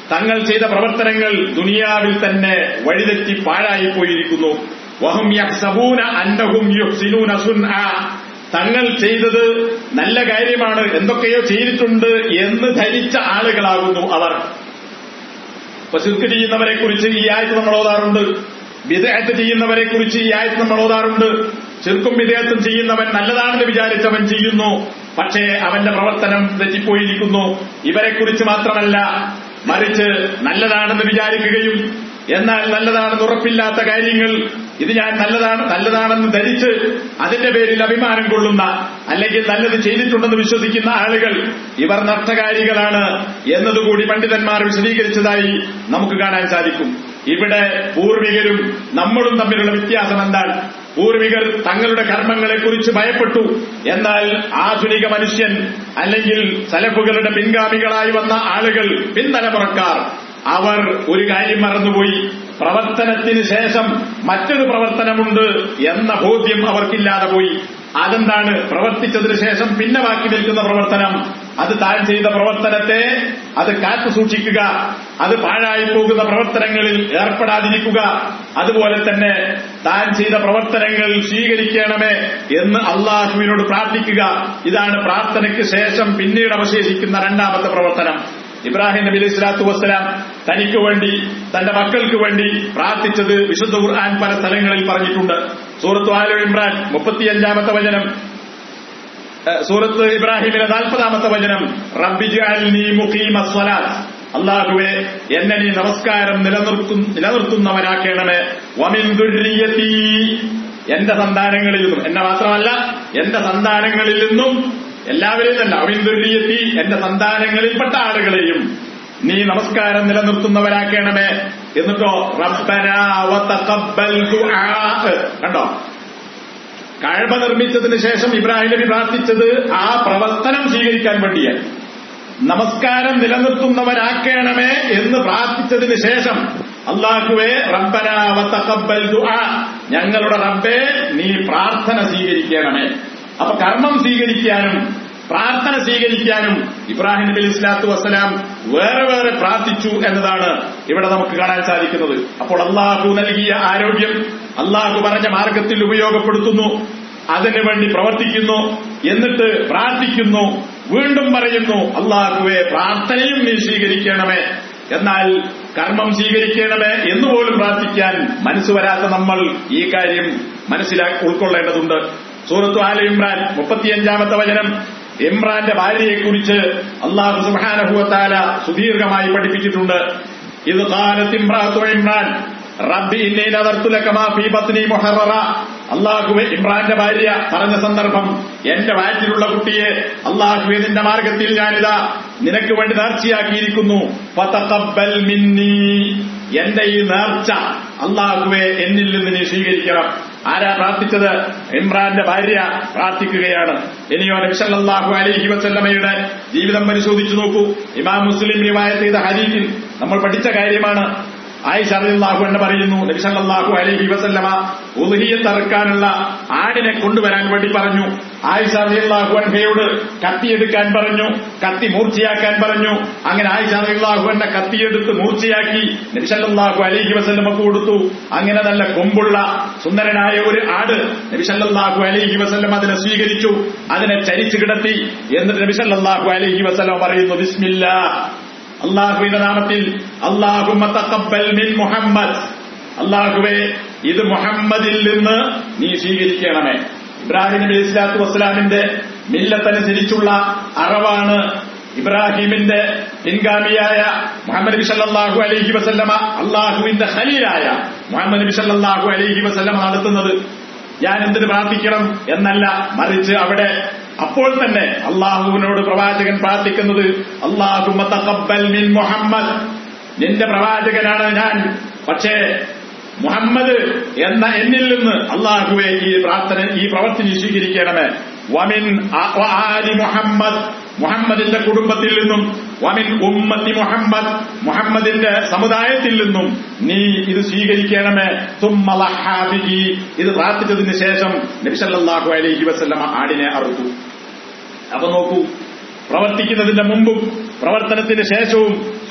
തങ്ങൾ ചെയ്ത പ്രവർത്തനങ്ങൾ ദുനിയാവിൽ തന്നെ വഴിതെറ്റി പാഴായി പോയിരിക്കുന്നു വഹും യഹ്സബൂന അന്നഹും യുഹ്സിനൂന സുൻആ തങ്ങൾ ചെയ്തത് നല്ല കാര്യമാണ് എന്തൊക്കെയോ ചെയ്തിട്ടുണ്ട് എന്ന് ധരിച്ച ആളുകളാകുന്നു അവർ ഇപ്പൊ ശിർക്ക് ചെയ്യുന്നവരെ കുറിച്ച് ഈ ആയത്ത് നമ്മൾ ഓതാറുണ്ട് വിദേഹത്ത് ചെയ്യുന്നവരെ കുറിച്ച് ഈ ആയത്ത് നമ്മൾ ഓതാറുണ്ട് ശിർക്കും വിദേഹത്തും ചെയ്യുന്നവൻ നല്ലതാണെന്ന് വിചാരിച്ചവൻ ചെയ്യുന്നു പക്ഷേ അവന്റെ പ്രവർത്തനം തെറ്റിപ്പോയിരിക്കുന്നു ഇവരെ കുറിച്ച് മാത്രമല്ല മറിച്ച് നല്ലതാണെന്ന് വിചാരിക്കുകയും എന്നാൽ നല്ലതാണെന്ന് ഉറപ്പില്ലാത്ത കാര്യങ്ങൾ ഇത് ഞാൻ നല്ലതാണ് നല്ലതാണെന്ന് ധരിച്ച് അതിന്റെ പേരിൽ അഭിമാനം കൊള്ളുന്ന അല്ലെങ്കിൽ നല്ലത് ചെയ്തിട്ടുണ്ടെന്ന് വിശ്വസിക്കുന്ന ആളുകൾ ഇവർ നഷ്ടകാരികളാണ് എന്നതുകൂടി പണ്ഡിതന്മാർ വിശദീകരിച്ചതായി നമുക്ക് കാണാൻ സാധിക്കും ഇവിടെ പൂർവികരും നമ്മളും തമ്മിലുള്ള വ്യത്യാസം എന്താണ് പൂർവികർ തങ്ങളുടെ കർമ്മങ്ങളെക്കുറിച്ച് ഭയപ്പെട്ടു എന്നാൽ ആധുനിക മനുഷ്യൻ അല്ലെങ്കിൽ സലഫുകളുടെ പിൻഗാമികളായി വന്ന ആളുകൾ പിൻതലമുറക്കാർ അവർ ഒരു കാര്യം മറന്നുപോയി പ്രവർത്തനത്തിന് ശേഷം മറ്റൊരു പ്രവർത്തനമുണ്ട് എന്ന ബോധ്യം അവർക്കില്ലാതെ പോയി അതെന്താണ് പ്രവർത്തിച്ചതിന് ശേഷം പിന്നെ ബാക്കി നിൽക്കുന്ന പ്രവർത്തനം അത് താൻ ചെയ്ത പ്രവർത്തനത്തെ അത് കാത്തു സൂക്ഷിക്കുക അത് പാഴായി പോകുന്ന പ്രവർത്തനങ്ങളിൽ ഏർപ്പെടാതിരിക്കുക അതുപോലെ തന്നെ താൻ ചെയ്ത പ്രവർത്തനങ്ങൾ സ്വീകരിക്കണമേ എന്ന് അള്ളാഹുവിനോട് പ്രാർത്ഥിക്കുക ഇതാണ് പ്രാർത്ഥനയ്ക്ക് ശേഷം പിന്നീട് അവശേഷിക്കുന്ന രണ്ടാമത്തെ പ്രവർത്തനം ഇബ്രാഹിം നബി അലൈഹി സ്വലാത്തു വസ്സലാം തനിക്ക് വേണ്ടി തന്റെ മക്കൾക്ക് വേണ്ടി പ്രാർത്ഥിച്ചത് വിശുദ്ധ ഖുർആൻ പല സ്ഥലങ്ങളിൽ പറഞ്ഞിട്ടുണ്ട് സൂറത്ത് ആലോ ഇമ്രാൻ മുപ്പത്തിയഞ്ചാമത്തെ വചനം സൂറത്ത് ഇബ്രാഹിമിലെ നാൽപ്പതാമത്തെ വചനം റബ്ബിജാൽനി മുഖീമ സ്വലാത്ത് അള്ളാഹുവെ എന്നെ നീ നമസ്കാരം നിലനിർത്തും നിലനിർത്തുന്നവനാക്കണമേ വമിൻ ദുര്രിയത്തി എന്റെ സന്താനങ്ങളിൽ നിന്നും എന്നെ മാത്രമല്ല എന്റെ സന്താനങ്ങളിൽ നിന്നും എല്ലാവരെയും അല്ല അവിൻ ദുര്രിയത്തി എന്റെ സന്താനങ്ങളിൽപ്പെട്ട ആളുകളെയും നീ നമസ്കാരം നിലനിർത്തുന്നവരാക്കണമേ എന്നിട്ടോ റബ്ബനാ വതഖബ്ബൽ ദുആ കണ്ടോ കഴബ നിർമ്മിച്ചതിന് ശേഷം ഇബ്രാഹിം നബി പ്രാർത്ഥിച്ചത് ആ പ്രവർത്തനം സ്വീകരിക്കാൻ വേണ്ടിയാണ് നമസ്കാരം നിലനിർത്തുന്നവരാക്കണമേ എന്ന് പ്രാർത്ഥിച്ചതിന് ശേഷം അള്ളാഹുവെ റബ്ബനാവത്തക്കബൽ ദുആ ഞങ്ങളുടെ റബ്ബെ നീ പ്രാർത്ഥന സ്വീകരിക്കണമേ അപ്പൊ കർമ്മം സ്വീകരിക്കാനും പ്രാർത്ഥന സ്വീകരിക്കാനും ഇബ്രാഹിം നബി ഇസ്ലാത്തു വസ്സലാം വേറെ വേറെ പ്രാർത്ഥിച്ചു എന്നതാണ് ഇവിടെ നമുക്ക് കാണാൻ സാധിക്കുന്നത് അപ്പോൾ അള്ളാഹു നൽകിയ ആരോഗ്യം അള്ളാഹു പറഞ്ഞ മാർഗത്തിൽ ഉപയോഗപ്പെടുത്തുന്നു അതിനു വേണ്ടി പ്രവർത്തിക്കുന്നു എന്നിട്ട് പ്രാർത്ഥിക്കുന്നു വീണ്ടും പറയുന്നു അള്ളാഹുവെ പ്രാർത്ഥനയും നീ സ്വീകരിക്കണമേ എന്നാൽ കർമ്മം സ്വീകരിക്കണമേ എന്നുപോലും പ്രാർത്ഥിക്കാൻ മനസ്സ് വരാത്ത നമ്മൾ ഈ കാര്യം മനസ്സിലാക്കി ഉൾക്കൊള്ളേണ്ടതുണ്ട് സൂറത്തു ആല ഇമ്രാൻ മുപ്പത്തിയഞ്ചാമത്തെ വചനം ഇമ്രാന്റെ ഭാര്യയെക്കുറിച്ച് അള്ളാഹു സുബാനഹുവത്താല സുദീർഘമായി പഠിപ്പിച്ചിട്ടുണ്ട് ഇത് കാലത്ത് ഇമ്രാത്തു ഇമ്രാൻ റബ്ബി ഇന്നേ നദർത്തുലക്കമാ ഫീ ബത്നി മുഹററ അള്ളാഹുവെ ഇമ്രാന്റെ ഭാര്യ പറഞ്ഞ സന്ദർഭം എന്റെ വയറ്റിലുള്ള കുട്ടിയെ അള്ളാഹുവെ നിന്റെ മാർഗത്തിൽ ഞാനിതാ നിനക്ക് വേണ്ടി നേർച്ചയാക്കിയിരിക്കുന്നു ഫതഖബ്ബൽ മിന്നി എന്റെ ഈ നേർച്ച അള്ളാഹുവെ എന്നിൽ നിന്ന് നീ സ്വീകരിക്കണം ആരാ പ്രാർത്ഥിച്ചത് ഇമ്രാന്റെ ഭാര്യ പ്രാർത്ഥിക്കുകയാണ് ഇനിയോ നബിസല്ലാഹു അലൈഹി വസല്ലമയുടെ ജീവിതം പരിശോധിച്ചു നോക്കൂ ഇമാം മുസ്ലിം റിവായത്ത് ചെയ്ത ഹരീഫിൽ നമ്മൾ പഠിച്ച കാര്യമാണ് ആയിഷ അറിയാഹു എന്ന് പറയുന്നു നബിസല്ലാഹു അലൈഹി വസല്ലമ ഉലഹിയത്ത് അറക്കാനുള്ള ആടിനെ കൊണ്ടുവരാൻ വേണ്ടി പറഞ്ഞു ആയിഷ അറിയാഹു അൻഹയോട് കത്തിയെടുക്കാൻ പറഞ്ഞു കത്തി മൂർച്ചയാക്കാൻ പറഞ്ഞു അങ്ങനെ ആയിഷ അറിയാഹു എന്നെ കത്തിയെടുത്ത് മൂർച്ചയാക്കി നബിസല്ലാഹു അലൈഹി വസല്ലമക്ക് കൊടുത്തു അങ്ങനെ നല്ല കൊമ്പുള്ള സുന്ദരനായ ഒരു ആട് നബിസല്ലാഹു അലൈഹി വസല്ലം അതിനെ സ്വീകരിച്ചു അതിനെ ചരിച്ചു കിടത്തി എന്നിട്ട് നബിസല്ലാഹു അലൈഹി വസല്ലം പറയുന്നു ബിസ്മില്ല അള്ളാഹുവിന്റെ നാമത്തിൽ അള്ളാഹുമ തക്കബൽ മിൻ മുഹമ്മദ് അള്ളാഹുവെ ഇത് മുഹമ്മദിൽ നിന്ന് നീ സ്വീകരിക്കണമേ ഇബ്രാഹിം നബി ഇസ്ലാത്തു വസ്സലാമിന്റെ മില്ലത്തനുസരിച്ചുള്ള അറവാണ് ഇബ്രാഹിമിന്റെ പിൻഗാമിയായ മുഹമ്മദ് നബി സല്ലല്ലാഹു അലൈഹി വസല്ലമ അള്ളാഹുവിന്റെ ഖലീലായ മുഹമ്മദ് നബി സല്ലല്ലാഹു അലൈഹി വസല്ലമ നടത്തുന്നത് ഞാൻ എന്തിന് പ്രാർത്ഥിക്കണം എന്നല്ല മറിച്ച് അവിടെ അപ്പോൾ തന്നെ അള്ളാഹുവിനോട് പ്രവാചകൻ പ്രാർത്ഥിക്കുന്നത് അള്ളാഹു മിൻ മുഹമ്മദ് നിന്റെ പ്രവാചകനാണ് ഞാൻ പക്ഷേ മുഹമ്മദ് എന്ന എന്നിൽ നിന്ന് അള്ളാഹുവെ ഈ പ്രാർത്ഥന ഈ പ്രവർത്തി സ്വീകരിക്കണമേ വമിൻ ആലി മുഹമ്മദ് മുഹമ്മദിന്റെ കുടുംബത്തിൽ നിന്നും വമിൻ ഉമ്മത്തി മുഹമ്മദ് മുഹമ്മദിന്റെ സമുദായത്തിൽ നിന്നും നീ ഇത് സ്വീകരിക്കണമേ തുമ്മലഹാബിഹി ഇത് പ്രാർത്ഥിച്ചതിന് ശേഷം നബിസല്ലാഹു അലൈഹി വസല്ലമ ആടിനെ അറുത്തു അപ്പൊ നോക്കൂ പ്രവർത്തിക്കുന്നതിന്റെ മുമ്പും പ്രവർത്തനത്തിന് ശേഷവും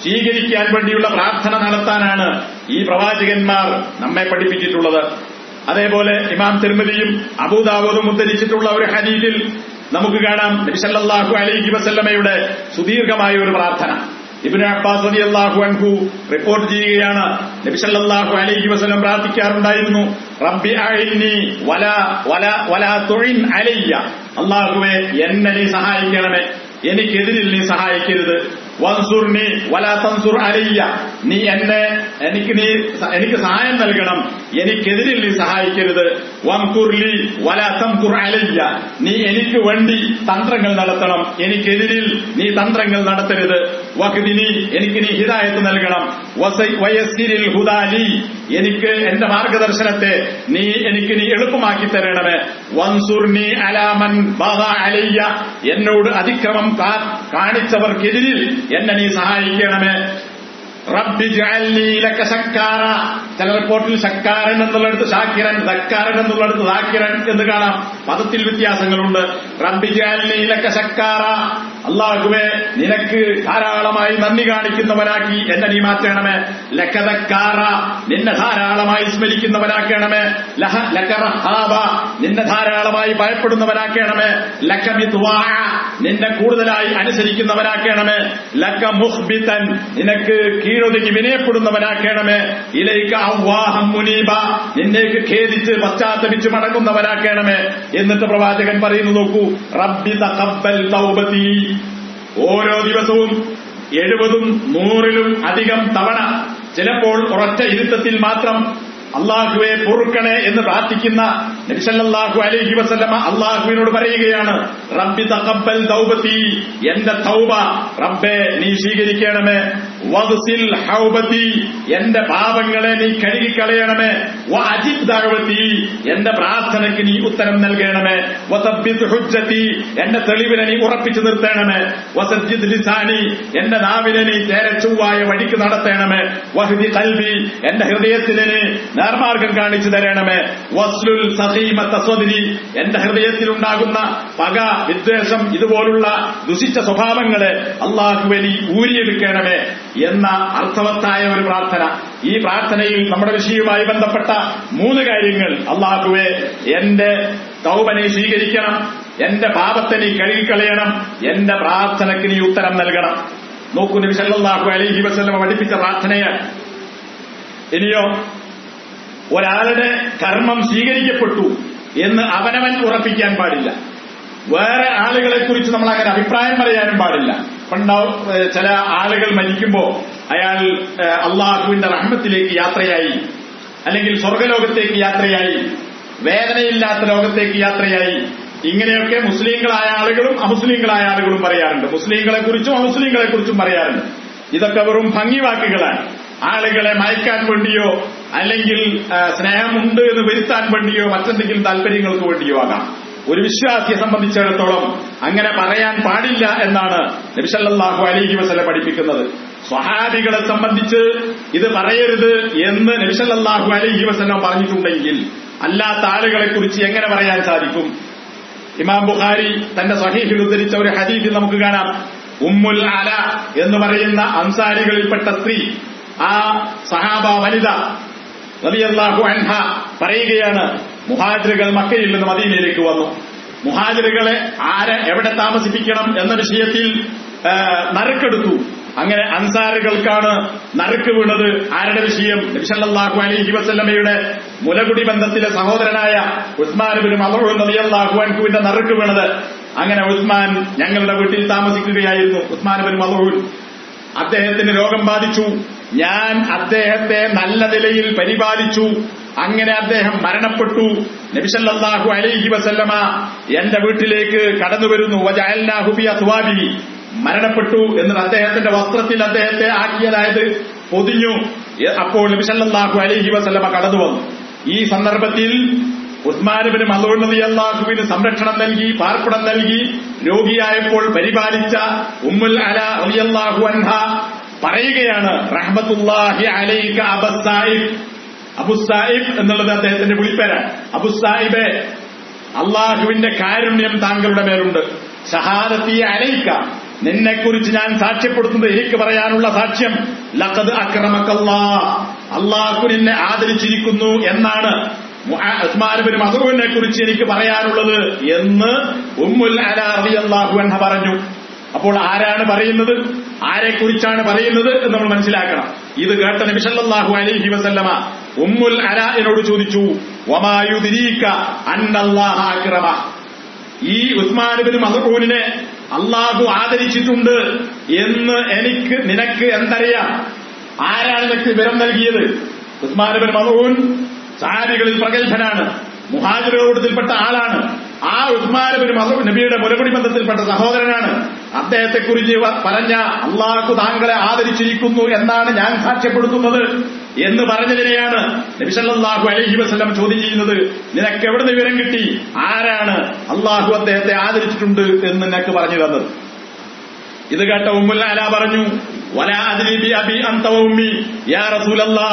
സ്വീകരിക്കാൻ വേണ്ടിയുള്ള പ്രാർത്ഥന നടത്താനാണ് ഈ പ്രവാചകന്മാർ നമ്മെ പഠിപ്പിച്ചിട്ടുള്ളത് അതേപോലെ ഇമാം തിരുമതിയും അബൂദാവൂദും ഉദ്ധരിച്ചിട്ടുള്ള ഒരു ഹദീസിൽ നമുക്ക് കാണാം നബിസല്ലാഹു അലൈഹി വസല്ലമയുടെ സുദീർഘമായ ഒരു പ്രാർത്ഥന ഇബ്നു അബ്ബാസ് റളിയല്ലാഹു അൻഹു റിപ്പോർട്ട് ചെയ്യുകയാണ് നബി സല്ലല്ലാഹു അലൈഹി വസല്ലം പ്രാർത്ഥിക്കാറുണ്ടായിരുന്നു റബ്ബി അഇന്നി വല വല വല തുഇൻ അലയ്യ അല്ലാഹുവേ എന്നെ നീ സഹായിക്കണമേ എനിക്കെതിരിൽ നീ സഹായിക്കരുത് വൻസുർനി വല തൻസുർ അലയ്യ നീ എന്നെ എനിക്ക് നീ എനിക്ക് സഹായം നൽകണം എനിക്കെതിരിൽ നീ സഹായിക്കരുത് വംകുർലി വല തംകുർ അലയ്യ നീ എനിക്ക് വേണ്ടി തന്ത്രങ്ങൾ നടത്തണം എനിക്കെതിരിൽ നീ തന്ത്രങ്ങൾ നടത്തരുത് വഹ്ദിനി എനിക്ക് നീ ഹിദായത്ത് നൽകണം വസൈ- വയസ്സിരിൽ ഹുദാലി എനിക്ക് എന്റെ മാർഗദർശനത്തെ നീ എനിക്ക് നീ എളുപ്പമാക്കി തരണമേ വൻസുർനി അലാമൻ ബാധ അലയ്യ എന്നോട് അതിക്രമം കാ- കാണിച്ചവർക്കെതിരിൽ എന്നെ നീ സഹായിക്കണമേ റബ്ബി ജഅൽനി ലക ശക്കാറ ചില റിപ്പോർട്ടിൽ ശക്കാരൻ എന്നുള്ളിടത്ത് ഷാക്കിരൻ ദക്കാരൻ എന്നുള്ളിടത്ത് ദാക്കിരൻ എന്ന് കാണാം പദത്തിൽ വ്യത്യാസങ്ങളുണ്ട് റബ്ബി ജഅൽനി ലക ശക്കാറ അള്ളാഹുവേ നിനക്ക് ധാരാളമായി നന്ദി കാണിക്കുന്നവനാക്കി എന്നെ നീ മാറ്റണമേ ലക്കതക്കാറ നിന്നെ ധാരാളമായി സ്മരിക്കുന്നവനാക്കണമേ ലഹ ലക്കറഹാബ നിന്നെ ധാരാളമായി ഭയപ്പെടുന്നവനാക്കണമേ ലക്കമിത്വാ നിന്നെ കൂടുതലായി അനുസരിക്കുന്നവനാക്കണമേ ലക്ക മുഹ്ബിതൻ നിനക്ക് കീഴൊതുങ്ങി വിനയപ്പെടുന്നവനാക്കണമേ ഇലേക്ക് അവ്വാഹം മുനീബ നിന്നേക്ക് ഖേദിച്ച് പശ്ചാത്തപിച്ച് മടങ്ങുന്നവനാക്കണമേ എന്നിട്ട് പ്രവാചകൻ പറയുന്നു നോക്കൂ റബ്ബി തഖബ്ബൽ തൗബതി ഓരോ ദിവസവും എഴുപതും നൂറിലും അധികം തവണ ചിലപ്പോൾ ഒരൊറ്റ ഇരുത്തത്തിൽ മാത്രം അള്ളാഹുവെ പൊറുക്കണേ എന്ന് പ്രാർത്ഥിക്കുന്ന നബിസല്ലാഹു അലൈഹി വസല്ലമ അള്ളാഹുവിനോട് പറയുകയാണ് റബ്ബി തഖബ്ബൽ തൗബതി എന്റെ തൗബ റബ്ബെ നീ സ്വീകരിക്കണമേ വഗ്സിൽ ഹൗബതി എന്റെ പാപങ്ങളെ നീ കഴുകിക്കളയണമേ വഅജിബ് ദഅവതി എന്റെ പ്രാർത്ഥനയ്ക്ക് നീ ഉത്തരം നൽകണമേ വസബ്ബിത് ഹുജ്ജതി എന്റെ തെളിവിനെ നീ ഉറപ്പിച്ചു നിർത്തണമേ വസജ്ജിദ് ലിസാനി എന്റെ നാവിനെ നീ ചേരച്ചുവായ വഴിക്ക് നടത്തണമേ വഹ്ദി കൽബി എന്റെ ഹൃദയത്തിന് നീ നേർമാർഗം കാണിച്ചു തരണമേ വസ്ലുൽ സഹീമത്ത സ്വദിരി എന്റെ ഹൃദയത്തിൽ ഉണ്ടാകുന്ന പക വിദ്വേഷം ഇതുപോലുള്ള ദുഷിച്ച സ്വഭാവങ്ങളെ അള്ളാഹുവലി ഊരിയെടുക്കണമേ എന്ന അർത്ഥവത്തായ ഒരു പ്രാർത്ഥന ഈ പ്രാർത്ഥനയിൽ നമ്മുടെ വിഷയവുമായി ബന്ധപ്പെട്ട മൂന്ന് കാര്യങ്ങൾ അള്ളാഹുവെ എന്റെ തൗബനെ സ്വീകരിക്കണം എന്റെ പാപത്തെ നീ കഴുകിക്കളയണം എന്റെ പ്രാർത്ഥനയ്ക്ക് നീ ഉത്തരം നൽകണം നോക്കൂ നബി സല്ലല്ലാഹു അലൈഹി വസല്ലം പഠിപ്പിച്ച പ്രാർത്ഥനയാണ് ഇനിയോ ഒരാളുടെ കർമ്മം സ്വീകരിക്കപ്പെട്ടു എന്ന് അവനവൻ ഉറപ്പിക്കാൻ പാടില്ല വേറെ ആളുകളെ കുറിച്ച് നമ്മൾ അങ്ങനെ അഭിപ്രായം പറയാനും പാടില്ല പണ്ടാവും ഏഹ്, ചില ആളുകൾ മരിക്കുമ്പോ അയാൾ ഏഹ്, അള്ളാഹുവിന്റെ റഹ്മത്തിലേക്ക് യാത്രയായി അല്ലെങ്കിൽ സ്വർഗലോകത്തേക്ക് യാത്രയായി വേദനയില്ലാത്ത ലോകത്തേക്ക് യാത്രയായി ഇങ്ങനെയൊക്കെ മുസ്ലിങ്ങളായ ആളുകളും അമുസ്ലിങ്ങളായ ആളുകളും പറയാറുണ്ട് മുസ്ലിങ്ങളെ കുറിച്ചും അമുസ്ലിങ്ങളെ കുറിച്ചും പറയാറുണ്ട് ഇതൊക്കെ വെറും ഭംഗിവാക്കുകളാണ് ആളുകളെ മയക്കാൻ വേണ്ടിയോ അല്ലെങ്കിൽ ആ, സ്നേഹമുണ്ട് എന്ന് വരുത്താൻ വേണ്ടിയോ മറ്റെന്തെങ്കിലും താല്പര്യങ്ങൾക്ക് വേണ്ടിയോ ആകാം ഒരു വിശ്വാസിയെ സംബന്ധിച്ചിടത്തോളം അങ്ങനെ പറയാൻ പാടില്ല എന്നാണ് നബിസല്ലാഹു അലൈഹി വസല്ല പഠിപ്പിക്കുന്നത് സ്വഹാബികളെ സംബന്ധിച്ച് ഇത് പറയരുത് എന്ന് നബിസല്ലാഹു അലൈഹി വസല്ലം പറഞ്ഞിട്ടുണ്ടെങ്കിൽ അല്ലാത്ത ആളുകളെ കുറിച്ച് എങ്ങനെ പറയാൻ സാധിക്കും ഇമാം ബുഖാരി തന്റെ സഹീഹിൽ ഉദ്ധരിച്ച ഒരു ഹദീസിൽ നമുക്ക് കാണാം ഉമ്മുൽ അല എന്ന് പറയുന്ന അൻസാരികളിൽപ്പെട്ട സ്ത്രീ ആ സഹാബ വനിത റളിയല്ലാഹു അൻഹ പറയുകയാണ് മുഹാജിറുകൾ മക്കയിൽ നിന്ന് മദീനയിലേക്ക് വന്നു മുഹാജിറുകളെ ആരെ എവിടെ താമസിപ്പിക്കണം എന്ന വിഷയത്തിൽ ആ, നറുക്കെടുത്തു അങ്ങനെ അൻസാറുകൾക്കാണ് നറുക്ക് വീണത് ആരുടെ വിഷയം നബിസല്ലാഹു അലൈഹി വസല്ലമയുടെ മുലകുടി ബന്ധത്തിലെ സഹോദരനായ ഉസ്മാൻ ബിൻ മലൂൻ റളിയല്ലാഹു അൻഹുവിന്റെ നറുക്ക് വീണത് അങ്ങനെ ഉസ്മാൻ ഞങ്ങളുടെ വീട്ടിൽ താമസിക്കുകയായിരുന്നു ഉസ്മാൻ ബിൻ മലൂൻ അദ്ദേഹത്തിന് രോഗം ബാധിച്ചു ഞാൻ അദ്ദേഹത്തെ നല്ല നിലയിൽ പരിപാലിച്ചു അങ്ങനെ അദ്ദേഹം മരണപ്പെട്ടു നബിസല്ലാഹു അലൈഹി വസല്ലമ എന്റെ വീട്ടിലേക്ക് കടന്നു വരുന്നു വജഅൽനാഹു ബി അസ്വാബി മരണപ്പെട്ടു എന്നിട്ട് അദ്ദേഹത്തിന്റെ വസ്ത്രത്തിൽ അദ്ദേഹത്തെ ആക്കിയതായത് പൊതിഞ്ഞു എ- അപ്പോൾ നബിസല്ലാഹു അലൈഹി വസല്ലമ കടന്നു വന്നു ഈ സന്ദർഭത്തിൽ ഉസ്മാനുബിന് മലൂർ അള്ളാഹുവിന് സംരക്ഷണം നൽകി പാർപ്പിടം നൽകി രോഗിയായപ്പോൾ പരിപാലിച്ച ഉമ്മുൽ അല അലിയല്ലാഹു അൻഹ പറയുകയാണ് റഹ്മത്തുല്ലാഹി അലൈക അബസായിബ് അബുസായിബ് എന്നുള്ളത് അദ്ദേഹത്തിന്റെ വിളിപ്പേരാണ് അബുസായിബെ അള്ളാഹുവിന്റെ കാരുണ്യം താങ്കളുടെ മേലുണ്ട് ഷഹാദത്തി അലൈക്ക നിന്നെക്കുറിച്ച് ഞാൻ സാക്ഷ്യപ്പെടുത്തുന്നത് എനിക്ക് പറയാനുള്ള സാക്ഷ്യം ലഖദ് അക്രമക്കല്ലാ അള്ളാഹു നിന്നെ ആദരിച്ചിരിക്കുന്നു എന്നാണ് ഉസ്മാനബിൻ മസൂറിനെ കുറിച്ച് എനിക്ക് പറയാനുള്ളത് എന്ന് ഉമ്മുൽ അലാഹി അള്ളാഹു എന്ന പറഞ്ഞു അപ്പോൾ ആരാണ് പറയുന്നത് ആരെക്കുറിച്ചാണ് പറയുന്നത് എന്ന് നമ്മൾ മനസ്സിലാക്കണം ഇത് കേട്ട നബിസല്ലാഹു അലൈഹി വസല്ലമ ഉമ്മുൽ അലാഹിനോട് ചോദിച്ചു വമായുദിരീക അന്നല്ലാഹ അക്രമ ഈ ഉസ്മാനുബിൻ മസൂറിനെ അള്ളാഹു ആദരിച്ചിട്ടുണ്ട് എന്ന് എനിക്ക് നിനക്ക് എന്തറിയാം ആരാണ് നിനക്ക് വിവരം നൽകിയത് ഉസ്മാനുബിൻ മസൂൻ സാരികളിൽ പ്രഗത്ഭനാണ് മുഹാജിറുകൂട്ടത്തിൽപ്പെട്ട ആളാണ് ആ ഉസ്മാനബിന് മസൂ നബിയുടെ മുലകുടി ബന്ധത്തിൽപ്പെട്ട സഹോദരനാണ് അദ്ദേഹത്തെക്കുറിച്ച് പറഞ്ഞ അള്ളാഹു താങ്കളെ ആദരിച്ചിരിക്കുന്നു എന്നാണ് ഞാൻ സാക്ഷ്യപ്പെടുത്തുന്നത് എന്ന് പറഞ്ഞതിനെയാണ് നബിസല്ലാഹു അലഹി വസ്ലം ചോദ്യം ചെയ്യുന്നത് നിനക്ക് എവിടെ നിന്ന് വിവരം കിട്ടി ആരാണ് അള്ളാഹു അദ്ദേഹത്തെ ആദരിച്ചിട്ടുണ്ട് എന്ന് നിനക്ക് പറഞ്ഞു തന്നത് ഇത് കേട്ട ഉമ്മുൽ അല പറഞ്ഞു വലാ അദ്രി അബി അന്ത ഉമ്മി യാ റസൂലല്ലാ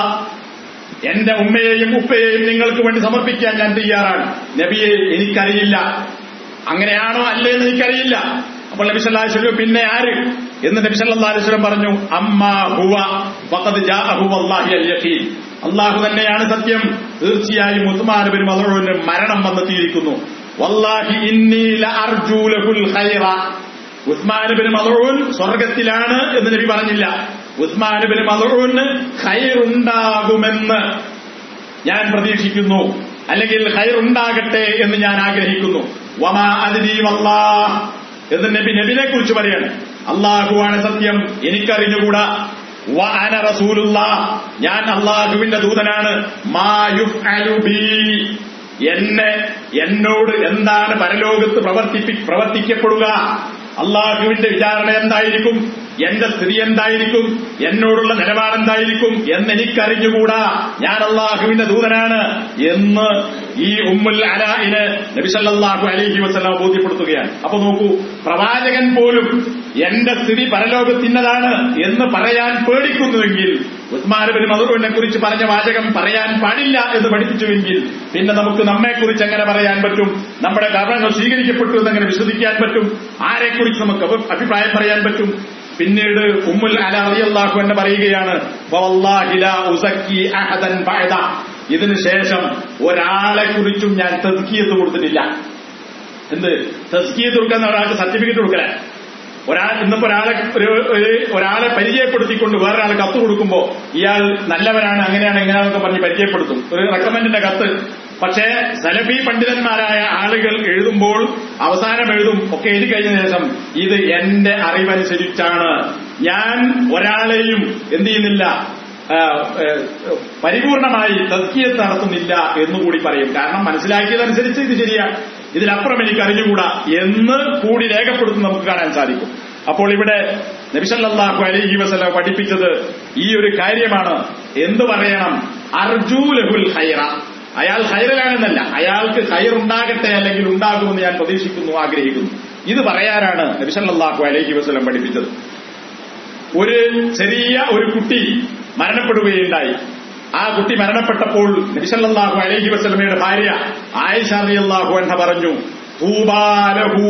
എന്റെ ഉമ്മയെയും ഉപ്പയെയും നിങ്ങൾക്ക് വേണ്ടി സമർപ്പിക്കാൻ ഞാൻ തയ്യാറാണ് നബിയെ എനിക്കറിയില്ല അങ്ങനെയാണോ അല്ലേ എന്ന് എനിക്കറിയില്ല അപ്പോൾ നബി സല്ലാസ്വലം പിന്നെ ആര് എന്ന് നബി സല്ലാസ്വലം പറഞ്ഞു അമ്മ ഹുവ വഖദ് ജാഅഹു വല്ലാഹി അൽ യഖീൻ അള്ളാഹു തന്നെയാണ് സത്യം തീർച്ചയായും ഉസ്മാൻ ബിൻ മദഊന് മരണം വന്നെത്തിയിരിക്കുന്നു വല്ലാഹി ഇന്നി ലഅർജു ലഹുൽ ഖൈറ ഉസ്മാൻ ബിൻ മദഊൻ സ്വർഗത്തിലാണ് എന്ന് നബി പറഞ്ഞില്ല ഉസ്മാൻ ബിൻ മദഊന് ഖൈറുണ്ടാകുമെന്ന് ഞാൻ പ്രതീക്ഷിക്കുന്നു അല്ലെങ്കിൽ ഖൈറുണ്ടാകട്ടെ എന്ന് ഞാൻ ആഗ്രഹിക്കുന്നു വമാ അദ്രി വല്ലാഹ് എന്ന് നബി നബിനെ കുറിച്ച് പറയാണ് അള്ളാഹുവാണ് സത്യം എനിക്കറിഞ്ഞുകൂടാ വ അന റസൂലുള്ള ഞാൻ അള്ളാഹുവിന്റെ ദൂതനാണ് മായുഫ് ബി എന്നെ എന്നോട് എന്താണ് പരലോകത്ത് പ്രവർത്തിപ്പി പ്രവർത്തിക്കപ്പെടുക അള്ളാഹുവിന്റെ വിചാരണ എന്തായിരിക്കും എന്റെ സ്ഥിതി എന്തായിരിക്കും എന്നോടുള്ള നിലപാടെന്തായിരിക്കും എന്നെനിക്കറിഞ്ഞുകൂടാ ഞാൻ അള്ളാഹുവിന്റെ ദൂതനാണ് എന്ന് ഈ ഉമ്മുൽ അലായിന് നബിസല്ലാഹു അലഹി വസ്ലാം ബോധ്യപ്പെടുത്തുകയാണ് അപ്പൊ നോക്കൂ പ്രവാചകൻ പോലും എന്റെ സ്ഥിതി പരലോകത്തിന്നതാണ് എന്ന് പറയാൻ പേടിക്കുന്നുവെങ്കിൽ ഉസ്മാനബിൻ മധുറുവിനെ കുറിച്ച് പറഞ്ഞ വാചകം പറയാൻ പാടില്ല എന്ന് പഠിപ്പിച്ചുവെങ്കിൽ പിന്നെ നമുക്ക് നമ്മെക്കുറിച്ച് എങ്ങനെ പറയാൻ പറ്റും നമ്മുടെ കർമ്മങ്ങൾ സ്വീകരിക്കപ്പെട്ടു എന്നെങ്ങനെ വിശ്വസിക്കാൻ പറ്റും ആരെക്കുറിച്ച് നമുക്ക് അഭിപ്രായം പറയാൻ പറ്റും പിന്നീട് ഉമ്മുൽ അല അലിയല്ലാഹു എന്ന് പറയുകയാണ് ഇതിനു ശേഷം ഒരാളെ കുറിച്ചും ഞാൻ തസ്കിയത്ത് കൊടുത്തിട്ടില്ല എന്ത് തസ്കിയത്ത് കൊടുക്കാൻ ഒരാൾക്ക് സർട്ടിഫിക്കറ്റ് കൊടുക്കല ഒരാൾ ഇന്നിപ്പോ ഒരാളെ ഒരു ഒരാളെ പരിചയപ്പെടുത്തിക്കൊണ്ട് വേറൊരാൾ കത്ത് കൊടുക്കുമ്പോ ഇയാൾ നല്ലവരാണ് അങ്ങനെയാണ് ഇങ്ങനെയാണെന്നൊക്കെ പറഞ്ഞ് പരിചയപ്പെടുത്തും ഒരു റെക്കമെന്റിന്റെ കത്ത് പക്ഷേ സലഫി പണ്ഡിതന്മാരായ ആളുകൾ എഴുതുമ്പോൾ അവസാനം എഴുതും ഒക്കെ എഴുതി കഴിഞ്ഞ ശേഷം ഇത് എന്റെ അറിവനുസരിച്ചാണ് ഞാൻ ഒരാളെയും എന്ത് ചെയ്യുന്നില്ല പരിപൂർണമായി തസ്കിയത്ത് നടത്തുന്നില്ല എന്നുകൂടി പറയും കാരണം മനസ്സിലാക്കിയതനുസരിച്ച് ഇത് ശരിയാണ് ഇതിലപ്പുറം എനിക്ക് അറിഞ്ഞുകൂടാ എന്ന് കൂടി രേഖപ്പെടുത്തുന്ന നമുക്ക് കാണാൻ സാധിക്കും അപ്പോൾ ഇവിടെ നബിസല്ലാഹു അലൈഹി വസല്ല പഠിപ്പിച്ചത് ഈ ഒരു കാര്യമാണ് എന്തു പറയണം അർജൂലഹുൽ ഹൈറ അയാൾ ഹൈറിലാണെന്നല്ല അയാൾക്ക് ഹൈറുണ്ടാകട്ടെ അല്ലെങ്കിൽ ഉണ്ടാകുമെന്ന് ഞാൻ പ്രതീക്ഷിക്കുന്നു ആഗ്രഹിക്കുന്നു ഇത് പറയാനാണ് നബിസല്ലാഹു അലൈഹി വസ്ലം പഠിപ്പിച്ചത് ഒരു ചെറിയ ഒരു കുട്ടി മരണപ്പെടുകയുണ്ടായി ആ കുട്ടി മരണപ്പെട്ടപ്പോൾ നബിസല്ലാഹു അലൈഹി വസ്ലമയുടെ ഭാര്യ ആയിഷ അള്ളാഹു എന്ന പറഞ്ഞു തൂബാലഹു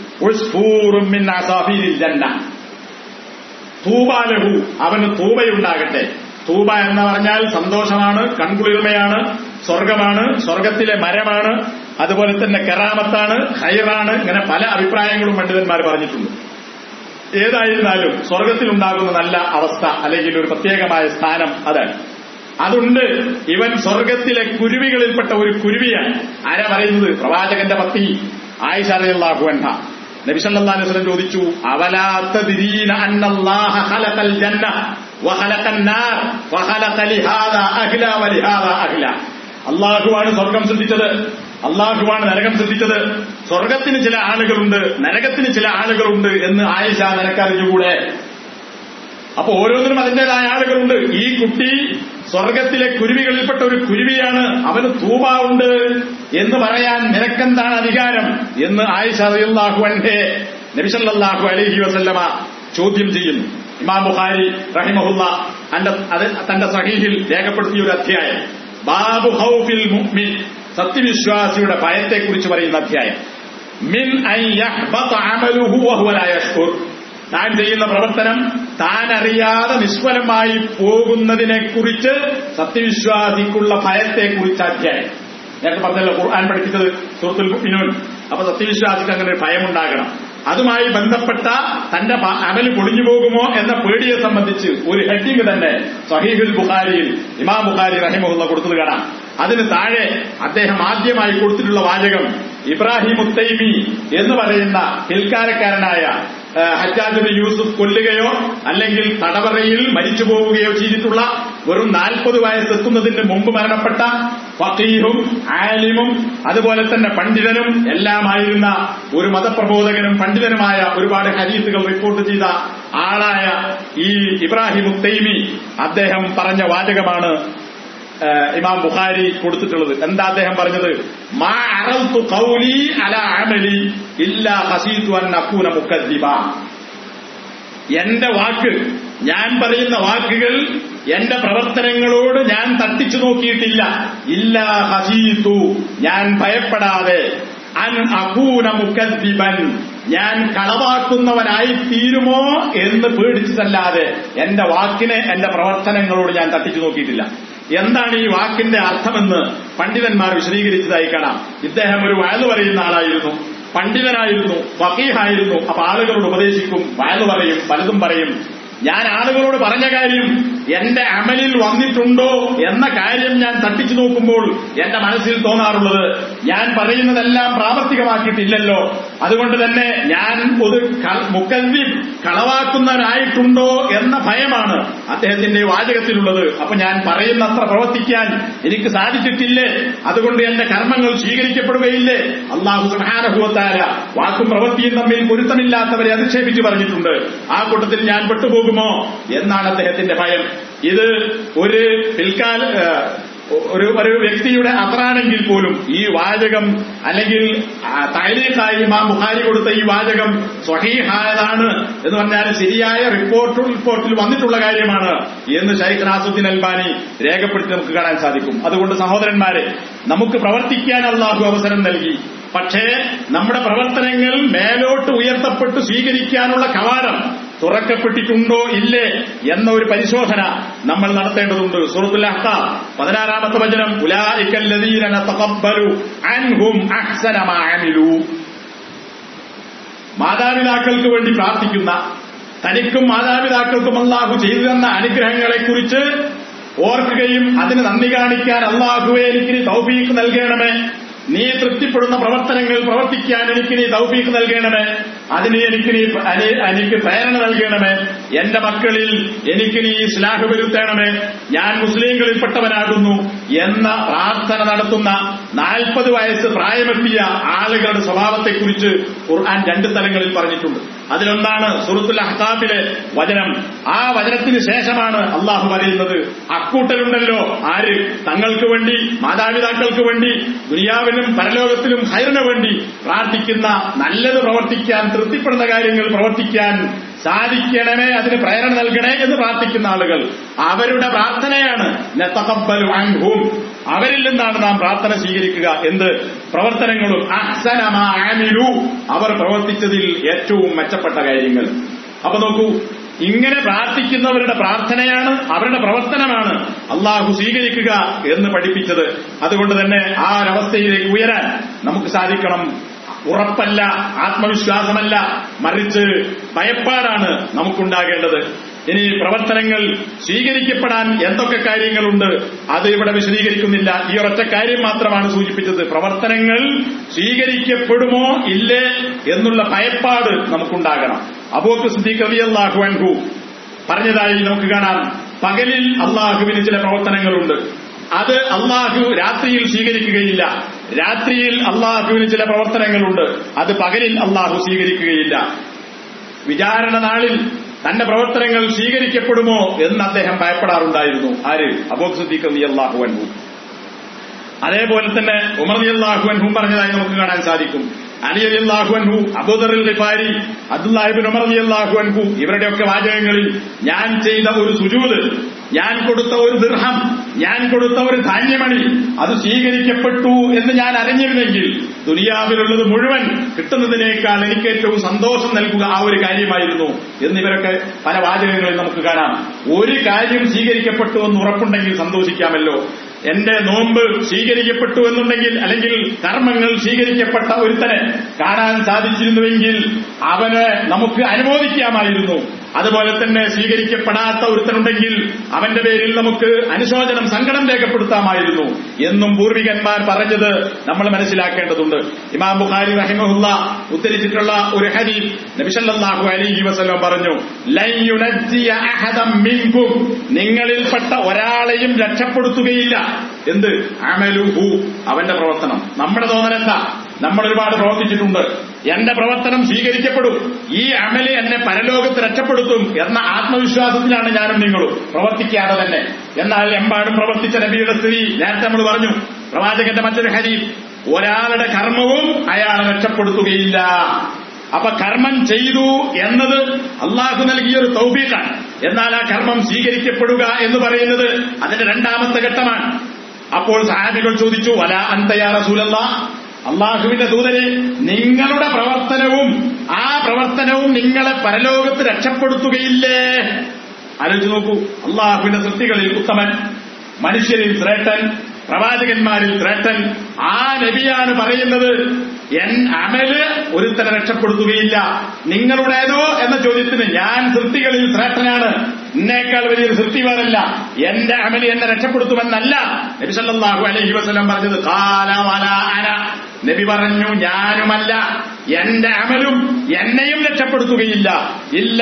തൂബാലഹു അവന് തൂബയുണ്ടാകട്ടെ തൂബ എന്ന് പറഞ്ഞാൽ സന്തോഷമാണ് കൺകുളിർമയാണ് സ്വർഗമാണ് സ്വർഗത്തിലെ മരമാണ് അതുപോലെ തന്നെ കെറാമത്താണ് ഹൈറാണ് ഇങ്ങനെ പല അഭിപ്രായങ്ങളും പണ്ഡിതന്മാർ പറഞ്ഞിട്ടുണ്ട് ഏതായിരുന്നാലും സ്വർഗത്തിലുണ്ടാകുന്ന നല്ല അവസ്ഥ അല്ലെങ്കിൽ ഒരു പ്രത്യേകമായ സ്ഥാനം അതാണ് അതുണ്ട് ഇവൻ സ്വർഗത്തിലെ കുരുവികളിൽപ്പെട്ട ഒരു കുരുവിയാണ് ആരാ പറയുന്നത് പ്രവാചകന്റെ പത്നി ആയിഷ അലിയല്ലാഹു അൻഹ നബി സല്ലല്ലാഹു അലൈഹി വസല്ലം ചോദിച്ചു അവലാത്ത ദിരീന അന്നല്ലാഹ ഖലഖൽ ജന്ന വഖലഖൻ നാർ വഖലഖ ലിഹാദാ അഹ്ല വലിഹാദാ അഹ്ല അള്ളാഹുവാണ് സ്വർഗം സൃഷ്ടിച്ചത് അള്ളാഹുവാണ് നരകം സൃഷ്ടിച്ചത് സ്വർഗത്തിന് ചില ആളുകളുണ്ട് നരകത്തിന് ചില ആളുകളുണ്ട് എന്ന് ആയിഷ നിനക്കറിഞ്ഞുകൂടെ അപ്പൊ ഓരോന്നിനും അതിന്റേതായ ആളുകളുണ്ട് ഈ കുട്ടി സ്വർഗത്തിലെ കുരുവികളിൽപ്പെട്ട ഒരു കുരുവിയാണ് അവന് തൂബാവുണ്ട് എന്ന് പറയാൻ നിനക്കെന്താണ് അധികാരം എന്ന് ആയിഷ റളിയല്ലാഹു അൻഹെ നബിസല്ലാഹു അലൈഹി വസല്ലമ ചോദ്യം ചെയ്യുന്നു ഇമാം ബുഖാരി റഹിമഹുല്ല തന്റെ സഹീഹിൽ രേഖപ്പെടുത്തിയ ഒരു അധ്യായം ബാബു ഹൗഫിൽ മുഅ്മിൻ സത്യവിശ്വാസിയുടെ ഭയത്തെക്കുറിച്ച് പറയുന്ന അധ്യായം മിൻ അൻ യഹ്ബത അമലുഹു വഹുവ ലാ യഷ്കുർ താൻ ചെയ്യുന്ന പ്രവർത്തനം താൻ അറിയാതെ നിഷ്ഫലമായി പോകുന്നതിനെ കുറിച്ച് സത്യവിശ്വാസിക്കുള്ള ഭയത്തെ കുറിച്ച് അധ്യായം നേരത്തെ പറഞ്ഞല്ലോ ഖുർആൻ പഠിപ്പിച്ചത് സുഹൃത്തുൽ മുഅ്മിനൂൻ അപ്പൊ സത്യവിശ്വാസിക്ക് അങ്ങനെ ഒരു ഭയമുണ്ടാകണം അതുമായി ബന്ധപ്പെട്ട തന്റെ പ- അമല് പൊളിഞ്ഞു പോകുമോ എന്ന പേടിയെ സംബന്ധിച്ച് ഒരു ഹെഡിങ് തന്നെ സഹീഹുൽ ബുഖാരിയിൽ ഇമാം ബുഖാരി റഹിമുള്ള കൊടുത്തത് കാണാം അതിന് താഴെ അദ്ദേഹം ആദ്യമായി കൊടുത്തിട്ടുള്ള വാചകം ഇബ്രാഹിം ഉത്തൈമി എന്ന് പറയുന്ന പിൽക്കാരക്കാരനായ ആ, ഹജ്ജാജ് ബിൻ യൂസുഫ് കൊല്ലുകയോ അല്ലെങ്കിൽ തടവറയിൽ മരിച്ചു പോവുകയോ ചെയ്തിട്ടുള്ള വെറും നാൽപ്പത് വയസ്സെത്തുന്നതിന് മുമ്പ് മരണപ്പെട്ട ഫക്കീഹും ആലിമും അതുപോലെ തന്നെ പണ്ഡിതനും എല്ലാമായിരുന്ന ഒരു മതപ്രബോധകനും പണ്ഡിതനുമായ ഒരുപാട് ഹരീത്തുകൾ റിപ്പോർട്ട് ചെയ്ത ആളായ ഈ ഇബ്രാഹിം ഉത്തൈമി അദ്ദേഹം പറഞ്ഞ വാചകമാണ് ഏഹ് ഇമാം ബുഖാരി കൊടുത്തിട്ടുള്ളത് എന്താ അദ്ദേഹം പറഞ്ഞത് മാ അറൽതു ഖൗലി അല അമലി ഇല്ലാ ഖസീതു അൻ അകൂന മുക്കദ്ദിബ എന്റെ വാക്ക് ഞാൻ പറയുന്ന വാക്കുകൾ എന്റെ പ്രവർത്തനങ്ങളോട് ഞാൻ തട്ടിച്ചു നോക്കിയിട്ടില്ല ഇല്ല ഹസീതു ഞാൻ ഭയപ്പെടാതെ അൻ അകൂന മുക്കദ്ദിബൻ ഞാൻ കളവാക്കുന്നവനായി തീരുമോ എന്ന് പേടിച്ചിട്ടല്ലാതെ എന്റെ വാക്കിനെ എന്റെ പ്രവർത്തനങ്ങളോട് ഞാൻ തട്ടിച്ചു നോക്കിയിട്ടില്ല എന്താണ് ഈ വാക്കിന്റെ അർത്ഥമെന്ന് പണ്ഡിതന്മാർ വിശദീകരിച്ചതായി കാണാം ഇദ്ദേഹം ഒരു വയല് പറയുന്ന ആളായിരുന്നു പണ്ഡിതനായിരുന്നു ഫക്കീഹായിരുന്നു അപ്പൊ ആളുകളോട് ഉപദേശിക്കും വയല് പറയും പലതും പറയും ഞാൻ ആളുകളോട് പറഞ്ഞ കാര്യം എന്റെ അമലിൽ വന്നിട്ടുണ്ടോ എന്ന കാര്യം ഞാൻ തട്ടിച്ചു നോക്കുമ്പോൾ എന്റെ മനസ്സിൽ തോന്നാറുള്ളത് ഞാൻ പറയുന്നതെല്ലാം പ്രാവർത്തികമാക്കിയിട്ടില്ലല്ലോ അതുകൊണ്ട് തന്നെ ഞാൻ ഒരു മുക്കൽവി കളവാക്കുന്നവനായിട്ടുണ്ടോ എന്ന ഭയമാണ് അദ്ദേഹത്തിന്റെ വാചകത്തിലുള്ളത് അപ്പൊ ഞാൻ പറയുന്നത്ര പ്രവർത്തിക്കാൻ എനിക്ക് സാധിച്ചിട്ടില്ലേ അതുകൊണ്ട് എന്റെ കർമ്മങ്ങൾ സ്വീകരിക്കപ്പെടുകയില്ലേ അള്ളാഹു സുഹാനഭൂവത്താര വാക്കും പ്രവൃത്തിയും തമ്മിൽ പൊരുത്തമില്ലാത്തവരെ അധിക്ഷേപിച്ച് പറഞ്ഞിട്ടുണ്ട് ആ കൂട്ടത്തിൽ ഞാൻ പെട്ടുപോകുമോ എന്നാണ് അദ്ദേഹത്തിന്റെ ഭയം ഇത് ഒരു പിൽക്കാല ഏഹ്, ഒരു ഒരു വ്യക്തിയുടെ അത്രാണെങ്കിൽ പോലും ഈ വാചകം അല്ലെങ്കിൽ തൈലീഖായി ഇമാം ബുഖാരി കൊടുത്ത ഈ വാചകം സ്വഹീഹായതാണ് എന്ന് പറഞ്ഞാൽ ശരിയായ റിപ്പോർട്ട് റിപ്പോർട്ടിൽ വന്നിട്ടുള്ള കാര്യമാണ് എന്ന് ഷൈഖ് നാസുദ്ദീൻ അൽബാനി രേഖപ്പെടുത്തി നമുക്ക് കാണാൻ സാധിക്കും അതുകൊണ്ട് സഹോദരന്മാരെ നമുക്ക് പ്രവർത്തിക്കാൻ അള്ളാഹു അവസരം നൽകി പക്ഷേ നമ്മുടെ പ്രവർത്തനങ്ങൾ മേലോട്ട് ഉയർത്തപ്പെട്ട് സ്വീകരിക്കാനുള്ള കവാടം തുറക്കപ്പെട്ടിട്ടുണ്ടോ ഇല്ലേ എന്ന ഒരു പരിശോധന നമ്മൾ നടത്തേണ്ടതുണ്ട് സൂറത്തുൽ അഹ്ഖാ പതിനാറാമത്തെ വചനം ഉലായിക്കല്ലദീന നതഖബ്ബലു അൻഹും അഹ്സന മാ അമിലു മാതാപിതാക്കൾക്ക് വേണ്ടി പ്രാർത്ഥിക്കുന്ന തനിക്കും മാതാപിതാക്കൾക്കും അള്ളാഹു ചെയ്തു തന്ന അനുഗ്രഹങ്ങളെക്കുറിച്ച് ഓർക്കുകയും അതിന് നന്ദി കാണിക്കാൻ അള്ളാഹുവെ എനിക്ക് നീ തൗഫീഖ് നൽകണമേ നീ തൃപ്തിപ്പെടുന്ന പ്രവർത്തനങ്ങൾ പ്രവർത്തിക്കാൻ എനിക്ക് നീ തൗഫീഖ് നൽകണമേ അതിന് എനിക്ക് നീ അനി- എനിക്ക് പ്രേരണ നൽകണമേ എന്റെ മക്കളിൽ എനിക്ക് നീ ഇസ്ലാഹ് വരുത്തണമേ ഞാൻ മുസ്ലിങ്ങളിൽപ്പെട്ടവനാകുന്നു എന്ന പ്രാർത്ഥന നടത്തുന്ന നാൽപ്പത് വയസ്സ് പ്രായമെത്തിയ ആളുകളുടെ സ്വഭാവത്തെക്കുറിച്ച് ഖുർആൻ രണ്ട് സ്ഥലങ്ങളിൽ പറഞ്ഞിട്ടുണ്ട് അതിലൊന്നാണ് സുഹൃത്തുൽ അഹ്താബിലെ വചനം ആ വചനത്തിന് ശേഷമാണ് അള്ളാഹു പറയുന്നത് അക്കൂട്ടലുണ്ടല്ലോ ആര് തങ്ങൾക്ക് വേണ്ടി മാതാപിതാക്കൾക്ക് വേണ്ടി ദുനിയാവിലും പരലോകത്തിലും ഹൈറിന് വേണ്ടി പ്രാർത്ഥിക്കുന്ന നല്ലത് പ്രവർത്തിക്കാൻ തൃപ്തിപ്പെടുന്ന കാര്യങ്ങൾ പ്രവർത്തിക്കാൻ സാധിക്കണമേ അതിന് പ്രേരണ നൽകണേ എന്ന് പ്രാർത്ഥിക്കുന്ന ആളുകൾ അവരുടെ പ്രാർത്ഥനയാണ് നതഖബ്ബലു അൻഹും അവരിൽ നിന്നാണ് നാം പ്രാർത്ഥന സ്വീകരിക്കുക എന്ത് പ്രവർത്തനങ്ങളും അഹ്സനമാ ആമിലു അവർ പ്രവർത്തിച്ചതിൽ ഏറ്റവും മെച്ചപ്പെട്ട കാര്യങ്ങൾ അപ്പൊ നോക്കൂ ഇങ്ങനെ പ്രാർത്ഥിക്കുന്നവരുടെ പ്രാർത്ഥനയാണ് അവരുടെ പ്രവർത്തനമാണ് അള്ളാഹു സ്വീകരിക്കുക എന്ന് പഠിപ്പിച്ചത് അതുകൊണ്ട് തന്നെ ആ ഒരവസ്ഥയിലേക്ക് ഉയരാൻ നമുക്ക് സാധിക്കണം ഉറപ്പല്ല ആത്മവിശ്വാസമല്ല മറിച്ച് ഭയപ്പാടാണ് നമുക്കുണ്ടാകേണ്ടത് ഇനി പ്രവർത്തനങ്ങൾ സ്വീകരിക്കപ്പെടാൻ എന്തൊക്കെ കാര്യങ്ങളുണ്ട് അത് ഇവിടെ വിശദീകരിക്കുന്നില്ല ഈ ഒരൊറ്റ കാര്യം മാത്രമാണ് സൂചിപ്പിച്ചത് പ്രവർത്തനങ്ങൾ സ്വീകരിക്കപ്പെടുമോ ഇല്ലേ എന്നുള്ള ഭയപ്പാട് നമുക്കുണ്ടാകണം അബൂക്ക് സിദ്ദീഖ് റളിയല്ലാഹു അൻഹു പറഞ്ഞതായി നമുക്ക് കാണാം പകലിൽ അള്ളാഹുവിന് ചില പ്രവർത്തനങ്ങളുണ്ട് അത് അള്ളാഹു രാത്രിയിൽ സ്വീകരിക്കുകയില്ല രാത്രിയിൽ അള്ളാഹുവിന് ചില പ്രവർത്തനങ്ങളുണ്ട് അത് പകലിൽ അള്ളാഹു സ്വീകരിക്കുകയില്ല വിചാരണ നാളിൽ തന്റെ പ്രവർത്തനങ്ങൾ സ്വീകരിക്കപ്പെടുമോ എന്ന് അദ്ദേഹം ഭയപ്പെടാറുണ്ടായിരുന്നു ആര് അബോക് സുദ്ദീഖ് റളി അള്ളാഹു അൻഹു അതേപോലെ തന്നെ ഉമർ റളി അള്ളാഹു അൻഹും പറഞ്ഞതായി നമുക്ക് കാണാൻ സാധിക്കും അലി അലി അള്ളാഹു അൻഹു അബൂദർ ഖിഫാരി അബ്ദുല്ലാഹിബിൻ ഉമർ റളി അള്ളാഹു അൻഹു ഇവരുടെയൊക്കെ വാചകങ്ങളിൽ ഞാൻ ചെയ്ത ഒരു സുജൂത് ഞാൻ കൊടുത്ത ഒരു ദിർഹം ഞാൻ കൊടുത്ത ഒരു ധാന്യമണി അത് സ്വീകരിക്കപ്പെട്ടു എന്ന് ഞാൻ അറിഞ്ഞിരുന്നെങ്കിൽ ദുനിയാവിലുള്ളത് മുഴുവൻ കിട്ടുന്നതിനേക്കാൾ എനിക്ക് ഏറ്റവും സന്തോഷം നൽകുക ആ ഒരു കാര്യമായിരുന്നു എന്നിവരൊക്കെ പല വാചകങ്ങളിൽ നമുക്ക് കാണാം ഒരു കാര്യം സ്വീകരിക്കപ്പെട്ടു എന്ന് ഉറപ്പുണ്ടെങ്കിൽ സന്തോഷിക്കാമല്ലോ എന്റെ നോമ്പ് സ്വീകരിക്കപ്പെട്ടു എന്നുണ്ടെങ്കിൽ അല്ലെങ്കിൽ കർമ്മങ്ങൾ സ്വീകരിക്കപ്പെട്ട ഒരുത്തനെ കാണാൻ സാധിച്ചിരുന്നുവെങ്കിൽ അവന് നമുക്ക് അനുമോദിക്കാമായിരുന്നു അതുപോലെ തന്നെ സ്വീകരിക്കപ്പെടാത്ത ഒരുത്തനുണ്ടെങ്കിൽ അവന്റെ പേരിൽ നമുക്ക് അനുശോചനം സങ്കടം രേഖപ്പെടുത്താമായിരുന്നു എന്നും പൂർവികന്മാർ പറഞ്ഞത് നമ്മൾ മനസ്സിലാക്കേണ്ടതുണ്ട് ഇമാം ബുഖാരി റഹിമഹുല്ല ഉദ്ധരിച്ചിട്ടുള്ള ഒരു ഹരീഫ് നബിസല്ലാഹു അലൈഹി വസല്ലം പറഞ്ഞു "ലൻ യുനജ്ജിയ അഹദം മിൻകും നിങ്ങളിൽപ്പെട്ട ഒരാളെയും രക്ഷപ്പെടുത്തുകയില്ല എന്ത് അമലുഹു അവന്റെ പ്രവർത്തനം നമ്മുടെ തോന്നലെന്താ നമ്മൾ ഒരുപാട് പ്രവർത്തിച്ചിട്ടുണ്ട് എന്റെ പ്രവർത്തനം സ്വീകരിക്കപ്പെടും ഈ അമല് എന്നെ പരലോകത്ത് രക്ഷപ്പെടുത്തും എന്ന ആത്മവിശ്വാസത്തിലാണ് ഞാനും നിങ്ങളും പ്രവർത്തിക്കാതെ തന്നെ എന്നാൽ എമ്പാടും പ്രവർത്തിച്ച നബിയുടെ സ്ഥിതി നേരത്തെ നമ്മൾ പറഞ്ഞു പ്രവാചകന്റെ മറ്റൊരു ഹരി ഒരാളുടെ കർമ്മവും അയാളെ രക്ഷപ്പെടുത്തുകയില്ല അപ്പൊ കർമ്മം ചെയ്തു എന്നത് അള്ളാഹു നൽകിയ ഒരു തൗബീഖാണ് എന്നാൽ ആ കർമ്മം സ്വീകരിക്കപ്പെടുക എന്ന് പറയുന്നത് അതിന്റെ രണ്ടാമത്തെ ഘട്ടമാണ് അപ്പോൾ സഹാബികൾ ചോദിച്ചു വല അന്തയാ റസൂലല്ല അള്ളാഹുവിന്റെ ദൂതനെ നിങ്ങളുടെ പ്രവർത്തനവും ആ പ്രവർത്തനവും നിങ്ങളെ പരലോകത്ത് രക്ഷപ്പെടുത്തുകയില്ലേ ആലോചിച്ച് നോക്കൂ അള്ളാഹുവിന്റെ സൃഷ്ടികളിൽ ഉത്തമൻ മനുഷ്യരിൽ ശ്രേഷ്ഠൻ പ്രവാചകന്മാരിൽ ശ്രേഷ്ഠൻ ആ നബിയാണ് പറയുന്നത് എൻ അമല് ഒരുത്തനെ രക്ഷപ്പെടുത്തുകയില്ല നിങ്ങളുടേതോ എന്ന ചോദ്യത്തിന് ഞാൻ സൃഷ്ടികളിൽ ശ്രേഷ്ഠനാണ് എന്നേക്കാൾ വലിയൊരു സൃഷ്ടിവാനല്ല എന്റെ അമല് എന്നെ രക്ഷപ്പെടുത്തുമെന്നല്ല നബി സല്ലല്ലാഹു അലൈഹി വസല്ലം പറഞ്ഞത് കാല വല അന നബി പറഞ്ഞു ഞാനുമല്ല എന്റെ അമലും എന്നെയും രക്ഷപ്പെടുത്തുകയില്ല ഇല്ല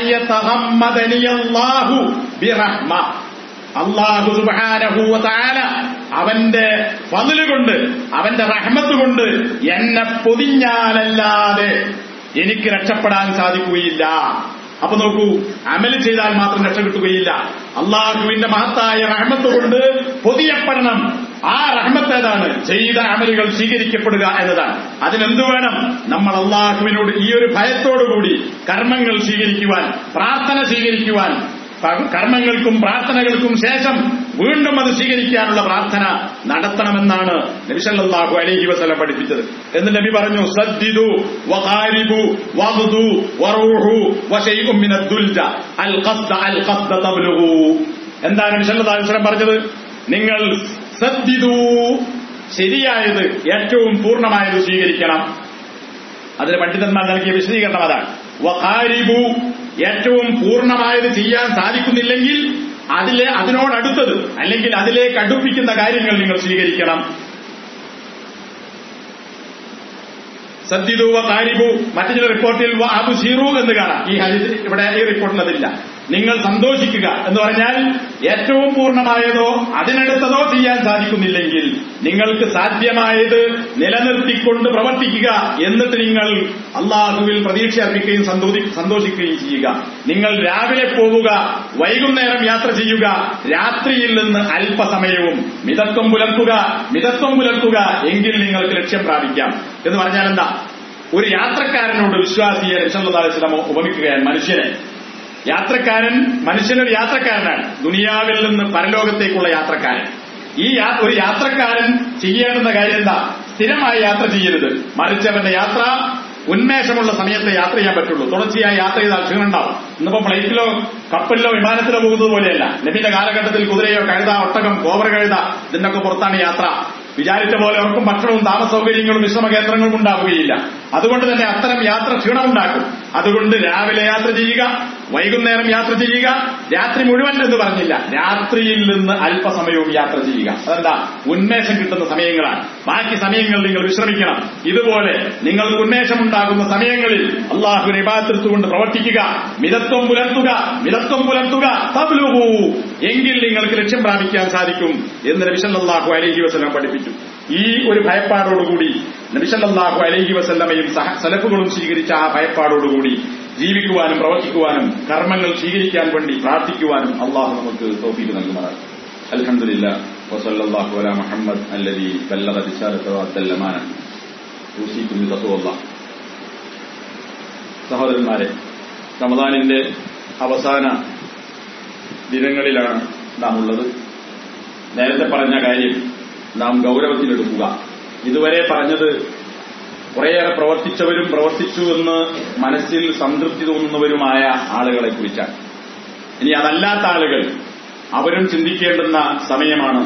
അയ്യത്തഹമ്മദനിയല്ലാഹു ബിറഹ്മ അള്ളാഹു സുബാനഹൂവതാല അവന്റെ ഫതില് കൊണ്ട് അവന്റെ റഹ്മത്ത് കൊണ്ട് എന്നെ പൊതിഞ്ഞാലല്ലാതെ എനിക്ക് രക്ഷപ്പെടാൻ സാധിക്കുകയില്ല അപ്പൊ നോക്കൂ അമല് ചെയ്താൽ മാത്രം രക്ഷ കിട്ടുകയില്ല അള്ളാഹുവിന്റെ മഹത്തായ റഹ്മത്ത് കൊണ്ട് പൊതിയപ്പെടണം ആ റഹ്മത്ത് ഏതാണ് ചെയ്ത അമലുകൾ സ്വീകരിക്കപ്പെടുക എന്നതാണ് അതിനെന്ത് വേണം നമ്മൾ അള്ളാഹുവിനോട് ഈ ഒരു ഭയത്തോടുകൂടി കർമ്മങ്ങൾ സ്വീകരിക്കുവാൻ പ്രാർത്ഥന സ്വീകരിക്കുവാൻ കർമ്മങ്ങൾക്കും പ്രാർത്ഥനകൾക്കും ശേഷം വീണ്ടും അത് സ്വീകരിക്കാനുള്ള പ്രാർത്ഥന നടത്തണമെന്നാണ് നബിസല്ലാഹു അലൈഹി വസല്ലം പഠിപ്പിച്ചത് എന്ന് നബി പറഞ്ഞു സദ്ദിദു വഖാരിബു വഗ്ദു വറൂഹു വശൈഉം മിന ദുൽജ അൽ ഖസ്ദ അൽ ഖസ്ദ തബ്ലുഗു എന്താണ് നബി സല്ലല്ലാഹു അലൈഹി വസല്ലം പറഞ്ഞത് നിങ്ങൾ സദ്ദിദു ശരിയായത് ഏറ്റവും പൂർണ്ണമായത് സ്വീകരിക്കണം അതിന് പണ്ഡിതന്മാർ നൽകിയ വിശദീകരണം അതാണ് വഖാരിബു ഏറ്റവും പൂർണ്ണമായത് ചെയ്യാൻ സാധിക്കുന്നില്ലെങ്കിൽ അതിലെ അതിനോടടുത്തത് അല്ലെങ്കിൽ അതിലേക്ക് അടുപ്പിക്കുന്ന കാര്യങ്ങൾ നിങ്ങൾ സ്വീകരിക്കണം സദ്യദൂവ കാരിബു മറ്റു ചില റിപ്പോർട്ടിൽ അബു സീറു എന്ന് കാണാം ഈ ഹരിത് ഇവിടെ ഈ റിപ്പോർട്ടിൽ അതില്ല നിങ്ങൾ സന്തോഷിക്കുക എന്ന് പറഞ്ഞാൽ ഏറ്റവും പൂർണ്ണമായതോ അതിനടുത്തതോ ചെയ്യാൻ സാധിക്കുന്നില്ലെങ്കിൽ നിങ്ങൾക്ക് സാധ്യമായത് നിലനിർത്തിക്കൊണ്ട് പ്രവർത്തിക്കുക എന്നിട്ട് നിങ്ങൾ അള്ളാഹുവിൽ പ്രതീക്ഷ അർപ്പിക്കുകയും സന്തോഷിക്കുകയും ചെയ്യുക നിങ്ങൾ രാവിലെ പോവുക വൈകുന്നേരം യാത്ര ചെയ്യുക രാത്രിയിൽ നിന്ന് അല്പസമയവും മിതത്വം പുലർത്തുക മിതത്വം പുലർത്തുക എങ്കിൽ നിങ്ങൾക്ക് ലക്ഷ്യം പ്രാപിക്കാം എന്ന് പറഞ്ഞാൽ എന്താ ഒരു യാത്രക്കാരനോട് വിശ്വാസിയെ രക്ഷാസ്ലമോ ഉപമിക്കുകയാണ് മനുഷ്യനെ യാത്രക്കാരൻ മനുഷ്യനൊരു യാത്രക്കാരനാണ് ദുനിയാവിൽ നിന്ന് പരലോകത്തേക്കുള്ള യാത്രക്കാരൻ ഈ ഒരു യാത്രക്കാരൻ ചെയ്യേണ്ടുന്ന കാര്യം എന്താ സ്ഥിരമായി യാത്ര ചെയ്യരുത് മറിച്ച് അവന്റെ യാത്ര ഉന്മേഷമുള്ള സമയത്തെ യാത്ര ചെയ്യാൻ പറ്റുള്ളൂ തുടർച്ചയായി യാത്ര ചെയ്താൽ ക്ഷീണം ഉണ്ടാവും ഇന്നിപ്പോ ഫ്ലൈറ്റിലോ കപ്പലിലോ വിമാനത്തിലോ പോകുന്നത് പോലെയല്ല നബിന്റെ കാലഘട്ടത്തിൽ കുതിരയോ കഴുത ഒട്ടകം കോവർ കഴുത ഇതിന്റെയൊക്കെ പുറത്താണ് യാത്ര വിചാരിച്ച പോലെ അവർക്കും ഭക്ഷണവും താമസ സൗകര്യങ്ങളും വിശ്രമ കേന്ദ്രങ്ങളും ഉണ്ടാവുകയില്ല അതുകൊണ്ട് തന്നെ അത്തരം യാത്ര ക്ഷീണമുണ്ടാക്കും അതുകൊണ്ട് രാവിലെ യാത്ര ചെയ്യുക വൈകുന്നേരം യാത്ര ചെയ്യുക രാത്രി മുഴുവൻ എന്ന് പറഞ്ഞില്ല രാത്രിയിൽ നിന്ന് അല്പസമയവും യാത്ര ചെയ്യുക അതെന്താ ഉന്മേഷം കിട്ടുന്ന സമയങ്ങളാണ് ബാക്കി സമയങ്ങൾ നിങ്ങൾ വിശ്രമിക്കണം ഇതുപോലെ നിങ്ങൾക്ക് ഉന്മേഷമുണ്ടാകുന്ന സമയങ്ങളിൽ അള്ളാഹുവിനെ ഇബാത്തിർത്തുകൊണ്ട് പ്രവർത്തിക്കുക മിതത്വം പുലർത്തുക മിതത്വം പുലർത്തുക തബ്ലുഹു എങ്കിൽ നിങ്ങൾക്ക് ലക്ഷ്യം പ്രാപിക്കാൻ സാധിക്കും എന്ന് നബിസല്ലാഹു അലൈഹി വസല്ലം പഠിപ്പിച്ചു ഈ ഒരു ഭയപ്പാടോടുകൂടി നബിസല്ലാഹു അലൈഹി വസല്ലമയും സലഫുകളും സ്വീകരിച്ച ആ ഭയപ്പാടോടുകൂടി ജീവിക്കുവാനും പ്രവർത്തിക്കുവാനും കർമ്മങ്ങൾ സ്വീകരിക്കാൻ വേണ്ടി പ്രാർത്ഥിക്കുവാനും അള്ളാഹു നമുക്ക് തോഫീക്ക് നൽകുമാറാണ് അലഹമില്ല വസല്ലാഹു അല മുഹമ്മദ് അല്ലതി ബല്ലറ ദിശാരത്തമാന സഹോദരന്മാരെ റമദാനിന്റെ അവസാന ദിനങ്ങളിലാണ് നാം ഉള്ളത് നേരത്തെ പറഞ്ഞ കാര്യം നാം ഗൗരവത്തിലെടുക്കുക ഇതുവരെ പറഞ്ഞത് കുറേയേറെ പ്രവർത്തിച്ചവരും പ്രവർത്തിച്ചു എന്ന് മനസ്സിൽ സംതൃപ്തി തോന്നുന്നവരുമായ ആളുകളെ കുറിച്ചാണ് ഇനി അതല്ലാത്ത ആളുകൾ അവരും ചിന്തിക്കേണ്ടുന്ന സമയമാണ്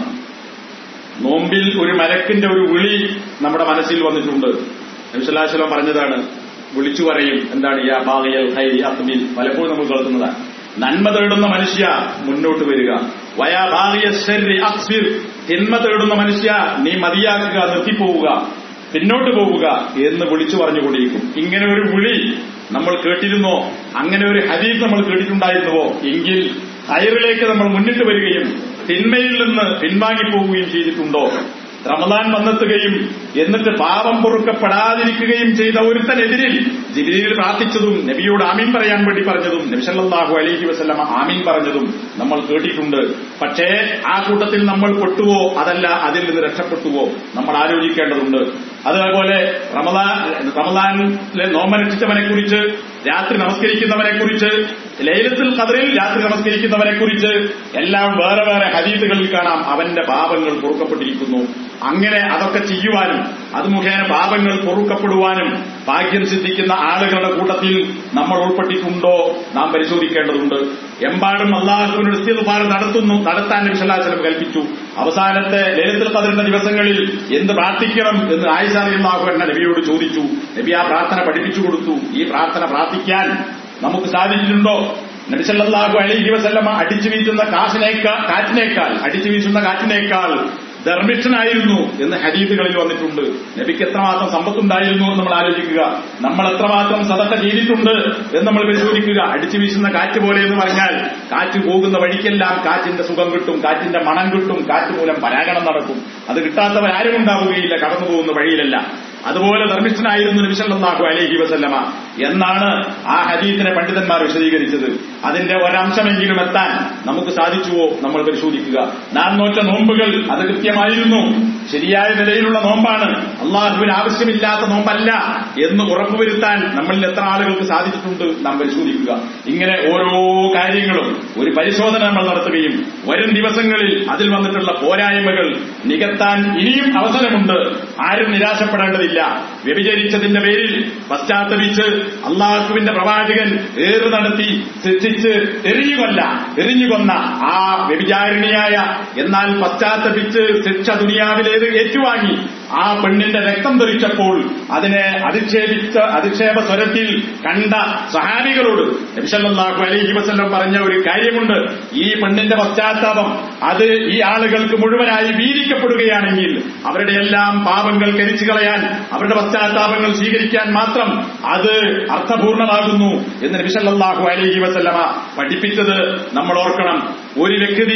നോമ്പിൽ ഒരു മലക്കിന്റെ ഒരു വിളി നമ്മുടെ മനസ്സിൽ വന്നിട്ടുണ്ട് നബിസ്വല്ലാസ്ലം പറഞ്ഞതാണ് വിളിച്ചു പറയും എന്താണ് യാ ബാഗിയൽ ഹൈരി അസ്മിൽ പലപ്പോഴും നമ്മൾ കേൾക്കുന്നതാണ് നന്മ തേടുന്ന മനുഷ്യ മുന്നോട്ട് വരിക വയാ ബാഗിയ ശരി അക്സിർ തിന്മ തേടുന്ന മനുഷ്യ നീ മതിയാക്കുക നിർത്തിപ്പോവുക പിന്നോട്ട് പോവുക എന്ന് വിളിച്ചു പറഞ്ഞുകൊണ്ടിരിക്കും ഇങ്ങനെ ഒരു വിളി നമ്മൾ കേട്ടിരുന്നോ അങ്ങനെ ഒരു ഹദീസ് നമ്മൾ കേട്ടിട്ടുണ്ടായിരുന്നുവോ എങ്കിൽ ഹയറിലേക്ക് നമ്മൾ മുന്നിട്ട് വരികയും തിന്മയിൽ നിന്ന് പിൻവാങ്ങിപ്പോവുകയും ചെയ്തിട്ടുണ്ടോ റമദാൻ വന്നെത്തുകയും എന്നിട്ട് പാപം പൊറുക്കപ്പെടാതിരിക്കുകയും ചെയ്ത ഒരുത്തനെതിരിൽ ജിബിലിയിൽ പ്രാർത്ഥിച്ചതും നബിയോട് ആമീൻ പറയാൻ വേണ്ടി പറഞ്ഞതും നബിസല്ലാഹു അലൈഹി വസ്ലമ ആമീൻ പറഞ്ഞതും നമ്മൾ കേട്ടിട്ടുണ്ട് പക്ഷേ ആ കൂട്ടത്തിൽ നമ്മൾ പെട്ടുവോ അതല്ല അതിൽ നിന്ന് രക്ഷപ്പെട്ടുവോ നമ്മൾ ആലോചിക്കേണ്ടതുണ്ട് അതുപോലെ റമദാൻ റമദാനിലെ നോമനുഷ്ഠിച്ചവനെ കുറിച്ച് രാത്രി നമസ്കരിക്കുന്നവനെ കുറിച്ച് ലൈലത്തിൽ ഖദറിൽ രാത്രി നമസ്കരിക്കുന്നവനെ കുറിച്ച് എല്ലാം വേറെ വേറെ ഹദീസുകളിൽ കാണാം അവന്റെ പാപങ്ങൾ പൊറുക്കപ്പെട്ടിരിക്കുന്നു അങ്ങനെ അതൊക്കെ ചെയ്യുവാനും അത് മുഖേന പാപങ്ങൾ പൊറുക്കപ്പെടുവാനും ഭാഗ്യം സിദ്ധിക്കുന്ന ആളുകളുടെ കൂട്ടത്തിൽ നമ്മൾ ഉൾപ്പെട്ടിട്ടുണ്ടോ നാം പരിശോധിക്കേണ്ടതുണ്ട് എമ്പാടും അള്ളാഹുവിനോട് ഇസ്തിഫാർ നടത്തുന്നു നടത്താൻ വിശലാചനം കൽപ്പിച്ചു അവസാനത്തെ ലളിതത്തിൽ പതിനെട്ട് ദിവസങ്ങളിൽ എന്ത് പ്രാർത്ഥിക്കണം എന്ന് ആയിഷ അള്ളാഹു എന്ന നബിയോട് ചോദിച്ചു നബി ആ പ്രാർത്ഥന പഠിപ്പിച്ചു കൊടുത്തു ഈ പ്രാർത്ഥന പ്രാർത്ഥിക്കാൻ നമുക്ക് സാധിച്ചിട്ടുണ്ടോ നബിസല്ലാഹു അലൈഹി വസല്ലമ അടിച്ചു വീശുന്ന കാശിനേക്കാൾ കാറ്റിനേക്കാൾ അടിച്ചു വീശുന്ന കാറ്റിനേക്കാൾ ധർമ്മിഷ്ഠനായിരുന്നു എന്ന് ഹദീസുകളിൽ വന്നിട്ടുണ്ട് നബിക്ക് എത്രമാത്രം സമ്പത്തുണ്ടായിരുന്നു എന്ന് നമ്മൾ ആലോചിക്കുക നമ്മൾ എത്രമാത്രം സദക്ക ചെയ്തിട്ടുണ്ട് എന്ന് നമ്മൾ പരിശോധിക്കുക അടിച്ചു വീശുന്ന കാറ്റ് പോലെ എന്ന് പറഞ്ഞാൽ കാറ്റ് പോകുന്ന വഴിക്കെല്ലാം കാറ്റിന്റെ സുഖം കിട്ടും കാറ്റിന്റെ മണം കിട്ടും കാറ്റ് മൂലം പരാഗണം നടക്കും അത് കിട്ടാത്തവരാരും ഉണ്ടാവുകയില്ല കടന്നു പോകുന്ന വഴിയിലല്ല അതുപോലെ ധർമ്മിഷ്ഠനായിരുന്നു നബിസല്ലാഹു അലൈഹി വസല്ലമ എന്നാണ് ആ ഹദീസിനെ പണ്ഡിതന്മാർ വിശദീകരിച്ചത് അതിന്റെ ഒരംശമെങ്കിലും എത്താൻ നമുക്ക് സാധിച്ചുവോ നമ്മൾ പരിശോധിക്കുക നാം നോറ്റ നോമ്പുകൾ അത് കൃത്യമായിരുന്നു ശരിയായ നിലയിലുള്ള നോമ്പാണ് അള്ളാഹുവിന് ആവശ്യമില്ലാത്ത നോമ്പല്ല എന്ന് ഉറപ്പുവരുത്താൻ നമ്മളിൽ എത്ര ആളുകൾക്ക് സാധിച്ചിട്ടുണ്ട് നാം പരിശോധിക്കുക ഇങ്ങനെ ഓരോ കാര്യങ്ങളും ഒരു പരിശോധന നമ്മൾ നടത്തുകയും വരും ദിവസങ്ങളിൽ അതിൽ വന്നിട്ടുള്ള പോരായ്മകൾ നികത്താൻ ഇനിയും അവസരമുണ്ട് ആരും നിരാശപ്പെടേണ്ടതില്ല വ്യഭിചരിച്ചതിന്റെ പേരിൽ പശ്ചാത്തപിച്ച് അള്ളാഹുവിന്റെ പ്രവാചകൻ ഏറ് നടത്തി ശിക്ഷിച്ച് എറിഞ്ഞുകൊല്ല എറിഞ്ഞുകൊന്ന ആ വ്യഭിചാരിണിയായ എന്നാൽ പശ്ചാത്തപിച്ച് ശിക്ഷ ദുനിയാവിലേത് ഏറ്റുവാങ്ങി ആ പെണ്ണിന്റെ രക്തം തെറിച്ചപ്പോൾ അതിനെ അധിക്ഷേപിച്ച അധിക്ഷേപ സ്വരത്തിൽ കണ്ട സഹാബികളോട് നബിസല്ലാഹു അലൈഹി വസല്ലം പറഞ്ഞ ഒരു കാര്യമുണ്ട് ഈ പെണ്ണിന്റെ പശ്ചാത്താപം അത് ഈ ആളുകൾക്ക് മുഴുവനായി വീതിക്കപ്പെടുകയാണെങ്കിൽ അവരുടെ എല്ലാം പാപങ്ങൾ കരിച്ചു കളയാൻ അവരുടെ പശ്ചാത്താപങ്ങൾ സ്വീകരിക്കാൻ മാത്രം അത് അർത്ഥപൂർണമാകുന്നു എന്ന് നബിസല്ലാഹു അലൈഹി വസല്ലമ പഠിപ്പിച്ചത് നമ്മൾ ഓർക്കണം ഒരു വ്യക്തി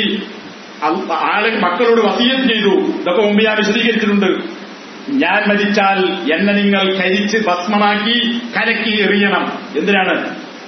ആളെ മക്കളോട് വസീയത്ത് ചെയ്തു ഇതൊക്കെ മുമ്പ് ഞാൻ വിശദീകരിച്ചിട്ടുണ്ട് ഞാൻ മരിച്ചാൽ എന്നെ നിങ്ങൾ കരിച്ച് ഭസ്മമാക്കി കരക്കി എറിയണം എന്തിനാണ്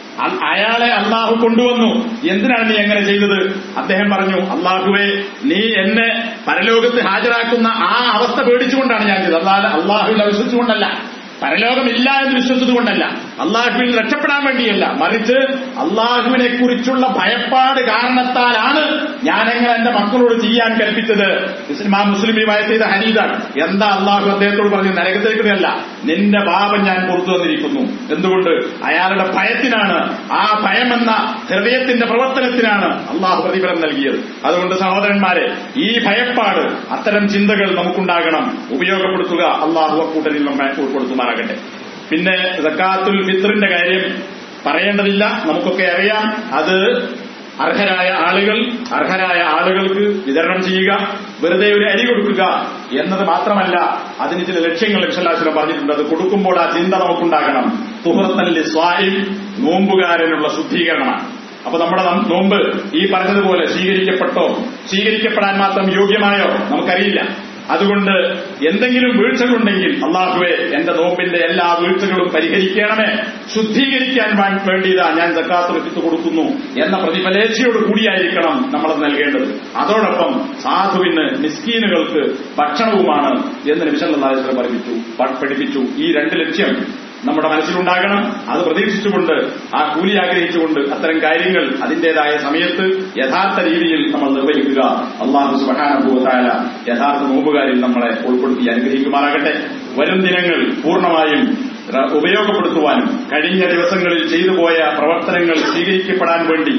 അയാളെ അള്ളാഹു കൊണ്ടുവന്നു എന്തിനാണ് നീ എങ്ങനെ ചെയ്തത് അദ്ദേഹം പറഞ്ഞു അള്ളാഹുവെ നീ എന്നെ പരലോകത്ത് ഹാജരാക്കുന്ന ആ അവസ്ഥ പേടിച്ചുകൊണ്ടാണ് ഞാൻ ചെയ്തത് അല്ലാതെ അള്ളാഹുവിൽ വിശ്വസിച്ചുകൊണ്ടല്ല പരലോകമില്ല എന്ന് വിശ്വസിച്ചുകൊണ്ടല്ല അള്ളാഹുവിൽ രക്ഷപ്പെടാൻ വേണ്ടിയല്ല മറിച്ച് അള്ളാഹുവിനെ കുറിച്ചുള്ള ഭയപ്പാട് കാരണത്താലാണ് ഞാനെങ്ങനെ എന്റെ മക്കളോട് ചെയ്യാൻ കൽപ്പിച്ചത് ഇസ്ലാം മുസ്ലിമുമായി ചെയ്ത ഹരീതാണ് എന്താ അള്ളാഹു അദ്ദേഹത്തോട് പറഞ്ഞു നരകത്തേക്കല്ല നിന്റെ പാപം ഞാൻ പുറത്തു വന്നിരിക്കുന്നു എന്തുകൊണ്ട് അയാളുടെ ഭയത്തിനാണ് ആ ഭയമെന്ന ഹൃദയത്തിന്റെ പ്രവർത്തനത്തിനാണ് അള്ളാഹു പ്രതിഫലം നൽകിയത് അതുകൊണ്ട് സഹോദരന്മാരെ ഈ ഭയപ്പാട് അത്തരം ചിന്തകൾ നമുക്കുണ്ടാകണം ഉപയോഗപ്പെടുത്തുക അള്ളാഹു അക്കൂട്ടരിൽ നമ്മെ ഉൾപ്പെടുത്തുമാറാകട്ടെ പിന്നെ സക്കാത്തുൽ ഫിത്റിന്റെ കാര്യം പറയേണ്ടതില്ല നമുക്കൊക്കെ അറിയാം അത് അർഹരായ ആളുകൾ അർഹരായ ആളുകൾക്ക് വിതരണം ചെയ്യുക വെറുതെ ഒരു അരി കൊടുക്കുക എന്നത് മാത്രമല്ല അതിന് ചില ലക്ഷ്യങ്ങൾ വിശലാശ്വരം പറഞ്ഞിട്ടുണ്ട് അത് കൊടുക്കുമ്പോൾ ആ ചിന്ത നമുക്കുണ്ടാകണം തുഹർത്തല്ലി സ്വായും നോമ്പുകാരനുള്ള ശുദ്ധീകരണമാണ് അപ്പൊ നമ്മുടെ നോമ്പ് ഈ പറഞ്ഞതുപോലെ സ്വീകരിക്കപ്പെട്ടോ സ്വീകരിക്കപ്പെടാൻ മാത്രം യോഗ്യമായോ നമുക്കറിയില്ല അതുകൊണ്ട് എന്തെങ്കിലും വീഴ്ചകളുണ്ടെങ്കിൽ അള്ളാഹുവെ എന്റെ നോമ്പിന്റെ എല്ലാ വീഴ്ചകളും പരിഹരിക്കണമേ ശുദ്ധീകരിക്കാൻ വേണ്ടിയതാ ഞാൻ സക്കാത്ത് വെച്ചിട്ട് കൊടുക്കുന്നു എന്ന പ്രതിഫലേച്ഛയോട് കൂടിയായിരിക്കണം നമ്മളത് നൽകേണ്ടത് അതോടൊപ്പം സാധുവിന് മിസ്കീനുകൾക്ക് ഭക്ഷണവുമാണ് എന്ന് നിമിഷം പഠിപ്പിച്ചു പഠിപ്പിച്ചു ഈ രണ്ട് ലക്ഷ്യം നമ്മുടെ മനസ്സിലുണ്ടാകണം അത് പ്രതീക്ഷിച്ചുകൊണ്ട് ആ കൂലി ആഗ്രഹിച്ചുകൊണ്ട് അത്തരം കാര്യങ്ങൾ അതിന്റേതായ സമയത്ത് യഥാർത്ഥ രീതിയിൽ നമ്മൾ നിർവഹിക്കുക അള്ളാഹു സുബാനുഭവത്തായ യഥാർത്ഥ നോമ്പുകാരിൽ നമ്മളെ ഉൾപ്പെടുത്തി അനുഗ്രഹിക്കുമാറാകട്ടെ വരും ദിനങ്ങൾ പൂർണ്ണമായും ര- ഉപയോഗപ്പെടുത്തുവാനും കഴിഞ്ഞ ദിവസങ്ങളിൽ ചെയ്തു പോയ പ്രവർത്തനങ്ങൾ സ്വീകരിക്കപ്പെടാൻ വേണ്ടി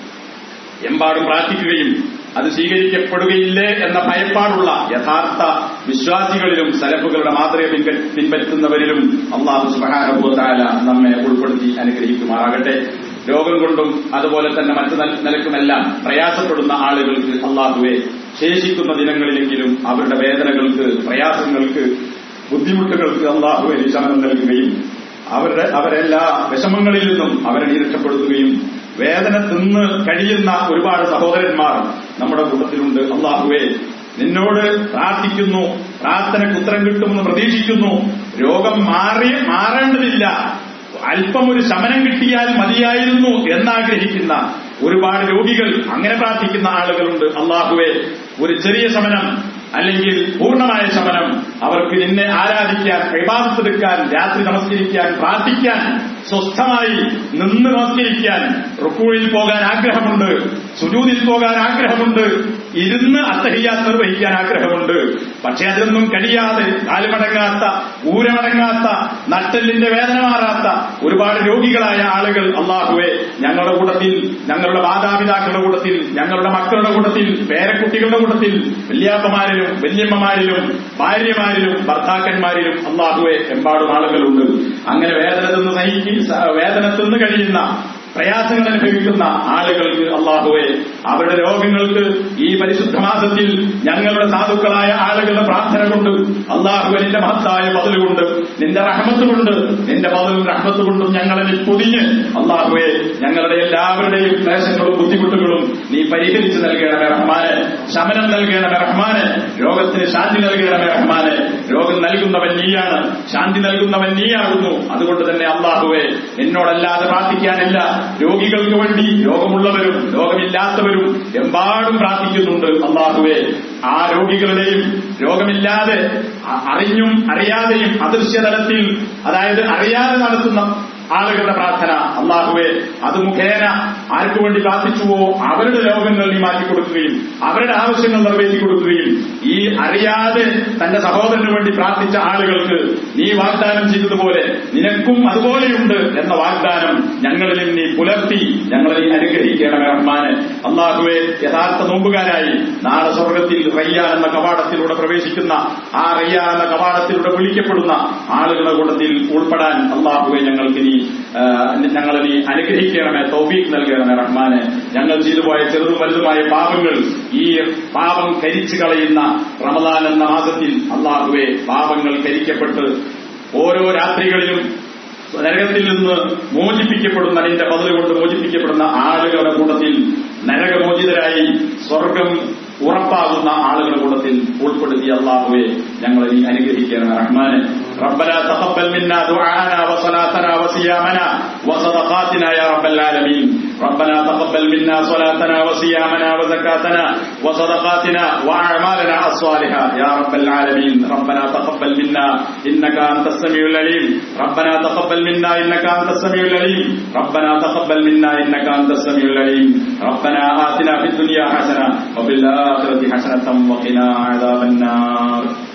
എമ്പാടും പ്രാർത്ഥിക്കുകയും അത് സ്വീകരിക്കപ്പെടുകയില്ലേ എന്ന ഭയപ്പാടുള്ള യഥാർത്ഥ വിശ്വാസികളിലും സലഫുകളുടെ മാതൃക പിൻക- പിൻപറ്റുന്നവരിലും അള്ളാഹു സുബാനുഭവത്തായ നമ്മെ ഉൾപ്പെടുത്തി അനുഗ്രഹിക്കുമാറാകട്ടെ രോഗം കൊണ്ടും അതുപോലെ തന്നെ മറ്റു നൽ- നിലക്കുമെല്ലാം പ്രയാസപ്പെടുന്ന ആളുകൾക്ക് അള്ളാഹുവെ ശേഷിക്കുന്ന ദിനങ്ങളിലെങ്കിലും അവരുടെ വേദനകൾക്ക് പ്രയാസങ്ങൾക്ക് ബുദ്ധിമുട്ടുകൾക്ക് അള്ളാഹുവെ ശമനം നൽകുകയും അവരുടെ അവരെല്ലാ വിഷമങ്ങളിൽ നിന്നും അവരെ നീ രക്ഷപ്പെടുത്തുകയും വേദന തിന്ന് കഴിയുന്ന ഒരുപാട് സഹോദരന്മാർ നമ്മുടെ കൂട്ടത്തിലുണ്ട് അള്ളാഹുവെ നിന്നോട് പ്രാർത്ഥിക്കുന്നു പ്രാർത്ഥനയ്ക്ക് ഉത്തരം കിട്ടുമെന്ന് പ്രതീക്ഷിക്കുന്നു രോഗം മാറി മാറേണ്ടതില്ല അല്പം ഒരു ശമനം കിട്ടിയാൽ മതിയായിരുന്നു എന്നാഗ്രഹിക്കുന്ന ഒരുപാട് രോഗികൾ അങ്ങനെ പ്രാർത്ഥിക്കുന്ന ആളുകളുണ്ട് അള്ളാഹുവെ ഒരു ചെറിയ ശമനം അല്ലെങ്കിൽ പൂർണ്ണമായ ശമനം അവർക്ക് നിന്നെ ആരാധിക്കാൻ കൈപാദത്തെടുക്കാൻ രാത്രി നമസ്കരിക്കാൻ പ്രാർത്ഥിക്കാൻ സ്വസ്ഥമായി നിന്ന് നമസ്കരിക്കാൻ റുക്കൂഴിൽ പോകാൻ ആഗ്രഹമുണ്ട് സുജൂതിൽ പോകാൻ ആഗ്രഹമുണ്ട് ഇരുന്ന് അത്തഹിയാത്ത് നിർവഹിക്കാൻ ആഗ്രഹമുണ്ട് പക്ഷെ അതിനൊന്നും കഴിയാതെ കാലുമടങ്ങാത്ത ഊരമടങ്ങാത്ത നട്ടെല്ലിന്റെ വേദന മാറാത്ത ഒരുപാട് രോഗികളായ ആളുകൾ അള്ളാഹുവെ ഞങ്ങളുടെ കൂട്ടത്തിൽ ഞങ്ങളുടെ മാതാപിതാക്കളുടെ കൂട്ടത്തിൽ ഞങ്ങളുടെ മക്കളുടെ കൂട്ടത്തിൽ പേരക്കുട്ടികളുടെ കൂട്ടത്തിൽ വല്യാപ്പമാരിലും വല്യമ്മമാരിലും ഭാര്യമാരിലും ഭർത്താക്കന്മാരിലും അള്ളാഹുവെ എമ്പാടും ആളുകളുണ്ട് അങ്ങനെ വേദന തിന്ന് സഹിക്കി വേദന തിന്ന് കഴിയുന്ന പ്രയാസങ്ങൾ അനുഭവിക്കുന്ന ആളുകൾക്ക് അള്ളാഹുവെ അവരുടെ രോഗങ്ങൾക്ക് ഈ പരിശുദ്ധ മാസത്തിൽ ഞങ്ങളുടെ സാധുക്കളായ ആളുകളുടെ പ്രാർത്ഥന കൊണ്ട് അള്ളാഹുവെ നിന്റെ മഹത്തായ പതിൽ കൊണ്ട് നിന്റെ റഹമത്ത് കൊണ്ട് നിന്റെ പതിലും റഹമത്ത് കൊണ്ടും ഞങ്ങളെ നീ പൊതിഞ്ഞ് അള്ളാഹുവെ ഞങ്ങളുടെ എല്ലാവരുടെയും ക്ലേശങ്ങളും ബുദ്ധിമുട്ടുകളും നീ പരിഹരിച്ചു നൽകണമേ റഹ്മാനെ ശമനം നൽകണമേ റഹ്മാനെ രോഗത്തിന് ശാന്തി നൽകണമേ റഹ്മാനെ രോഗം നൽകുന്നവൻ നീയാണ് ശാന്തി നൽകുന്നവൻ നീയാകുന്നു അതുകൊണ്ട് തന്നെ അള്ളാഹുവെ എന്നോടല്ലാതെ പ്രാർത്ഥിക്കാനില്ല രോഗികൾക്ക് വേണ്ടി രോഗമുള്ളവരും രോഗമില്ലാത്തവരും എമ്പാടും പ്രാർത്ഥിക്കുന്നുണ്ട് അള്ളാഹുവെ ആ രോഗികളുടെയും രോഗമില്ലാതെ അ- അറിഞ്ഞും അറിയാതെയും അദൃശ്യതലത്തിൽ അതായത് അറിയാതെ നടത്തുന്ന ആളുകളുടെ പ്രാർത്ഥന അള്ളാഹുവെ അത് മുഖേന ആർക്കു വേണ്ടി പ്രാർത്ഥിച്ചുവോ അവരുടെ രോഗങ്ങൾ നീ മാറ്റി കൊടുക്കുകയും അവരുടെ ആവശ്യങ്ങൾ നിറവേറ്റി കൊടുക്കുകയും ഈ അറിയാതെ തന്റെ സഹോദരന് വേണ്ടി പ്രാർത്ഥിച്ച ആളുകൾക്ക് നീ വാഗ്ദാനം ചെയ്തതുപോലെ നിനക്കും അതുപോലെയുണ്ട് എന്ന വാഗ്ദാനം ഞങ്ങളിലും നീ പുലർത്തി ഞങ്ങളെ നീ അനുഗ്രഹിക്കണമേ റഹ്മാന് അള്ളാഹുവെ യഥാർത്ഥ നോമ്പുകാരായി നാളെ സ്വർഗത്തിൽ റയ്യാൻ എന്ന കവാടത്തിലൂടെ പ്രവേശിക്കുന്ന ആ റയ്യാൻ എന്ന കവാടത്തിലൂടെ വിളിക്കപ്പെടുന്ന ആളുകളുടെ കൂട്ടത്തിൽ ഉൾപ്പെടാൻ അള്ളാഹുവെ ഞങ്ങൾക്ക് നീ ആ, ഞങ്ങളെ നീ അനുഗ്രഹിക്കണമേ തൗഫീഖ് നൽകണമേ റഹ്മാനെ ഞങ്ങൾ ചെയ്തുപോയ ചെറുതും വലുതുമായ പാപങ്ങൾ ഈ പാപം കരിച്ചു കളയുന്ന റമദാൻ എന്ന മാസത്തിൽ അള്ളാഹുവെ പാപങ്ങൾ കരിക്കപ്പെട്ട് ഓരോ രാത്രികളിലും നരകത്തിൽ നിന്ന് മോചിപ്പിക്കപ്പെടുന്ന നിന്റെ പതിൽ കൊണ്ട് മോചിപ്പിക്കപ്പെടുന്ന ആളുകളുടെ കൂട്ടത്തിൽ നരകമോചിതരായി സ്വർഗം ഉറപ്പാകുന്ന ആളുകളുടെ കൂട്ടത്തിൽ ഉൾപ്പെടുത്തിയ അള്ളാഹുവെ ഞങ്ങളെ നീ അനുഗ്രഹിക്കണം റഹ്മാന് ربنا تقبل منا دعاءنا وصلاتنا وصيامنا وصدقاتنا يا رب العالمين ربنا تقبل منا صلاتنا وصيامنا وزكاتنا وصدقاتنا وأعمالنا الصالحة يا رب العالمين ربنا تقبل منا إنك أنت السميع العليم ربنا تقبل منا إنك أنت السميع العليم ربنا تقبل منا إنك أنت السميع العليم ربنا آتنا في الدنيا حسنة وفي الآخرة حسنة وقنا عذاب النار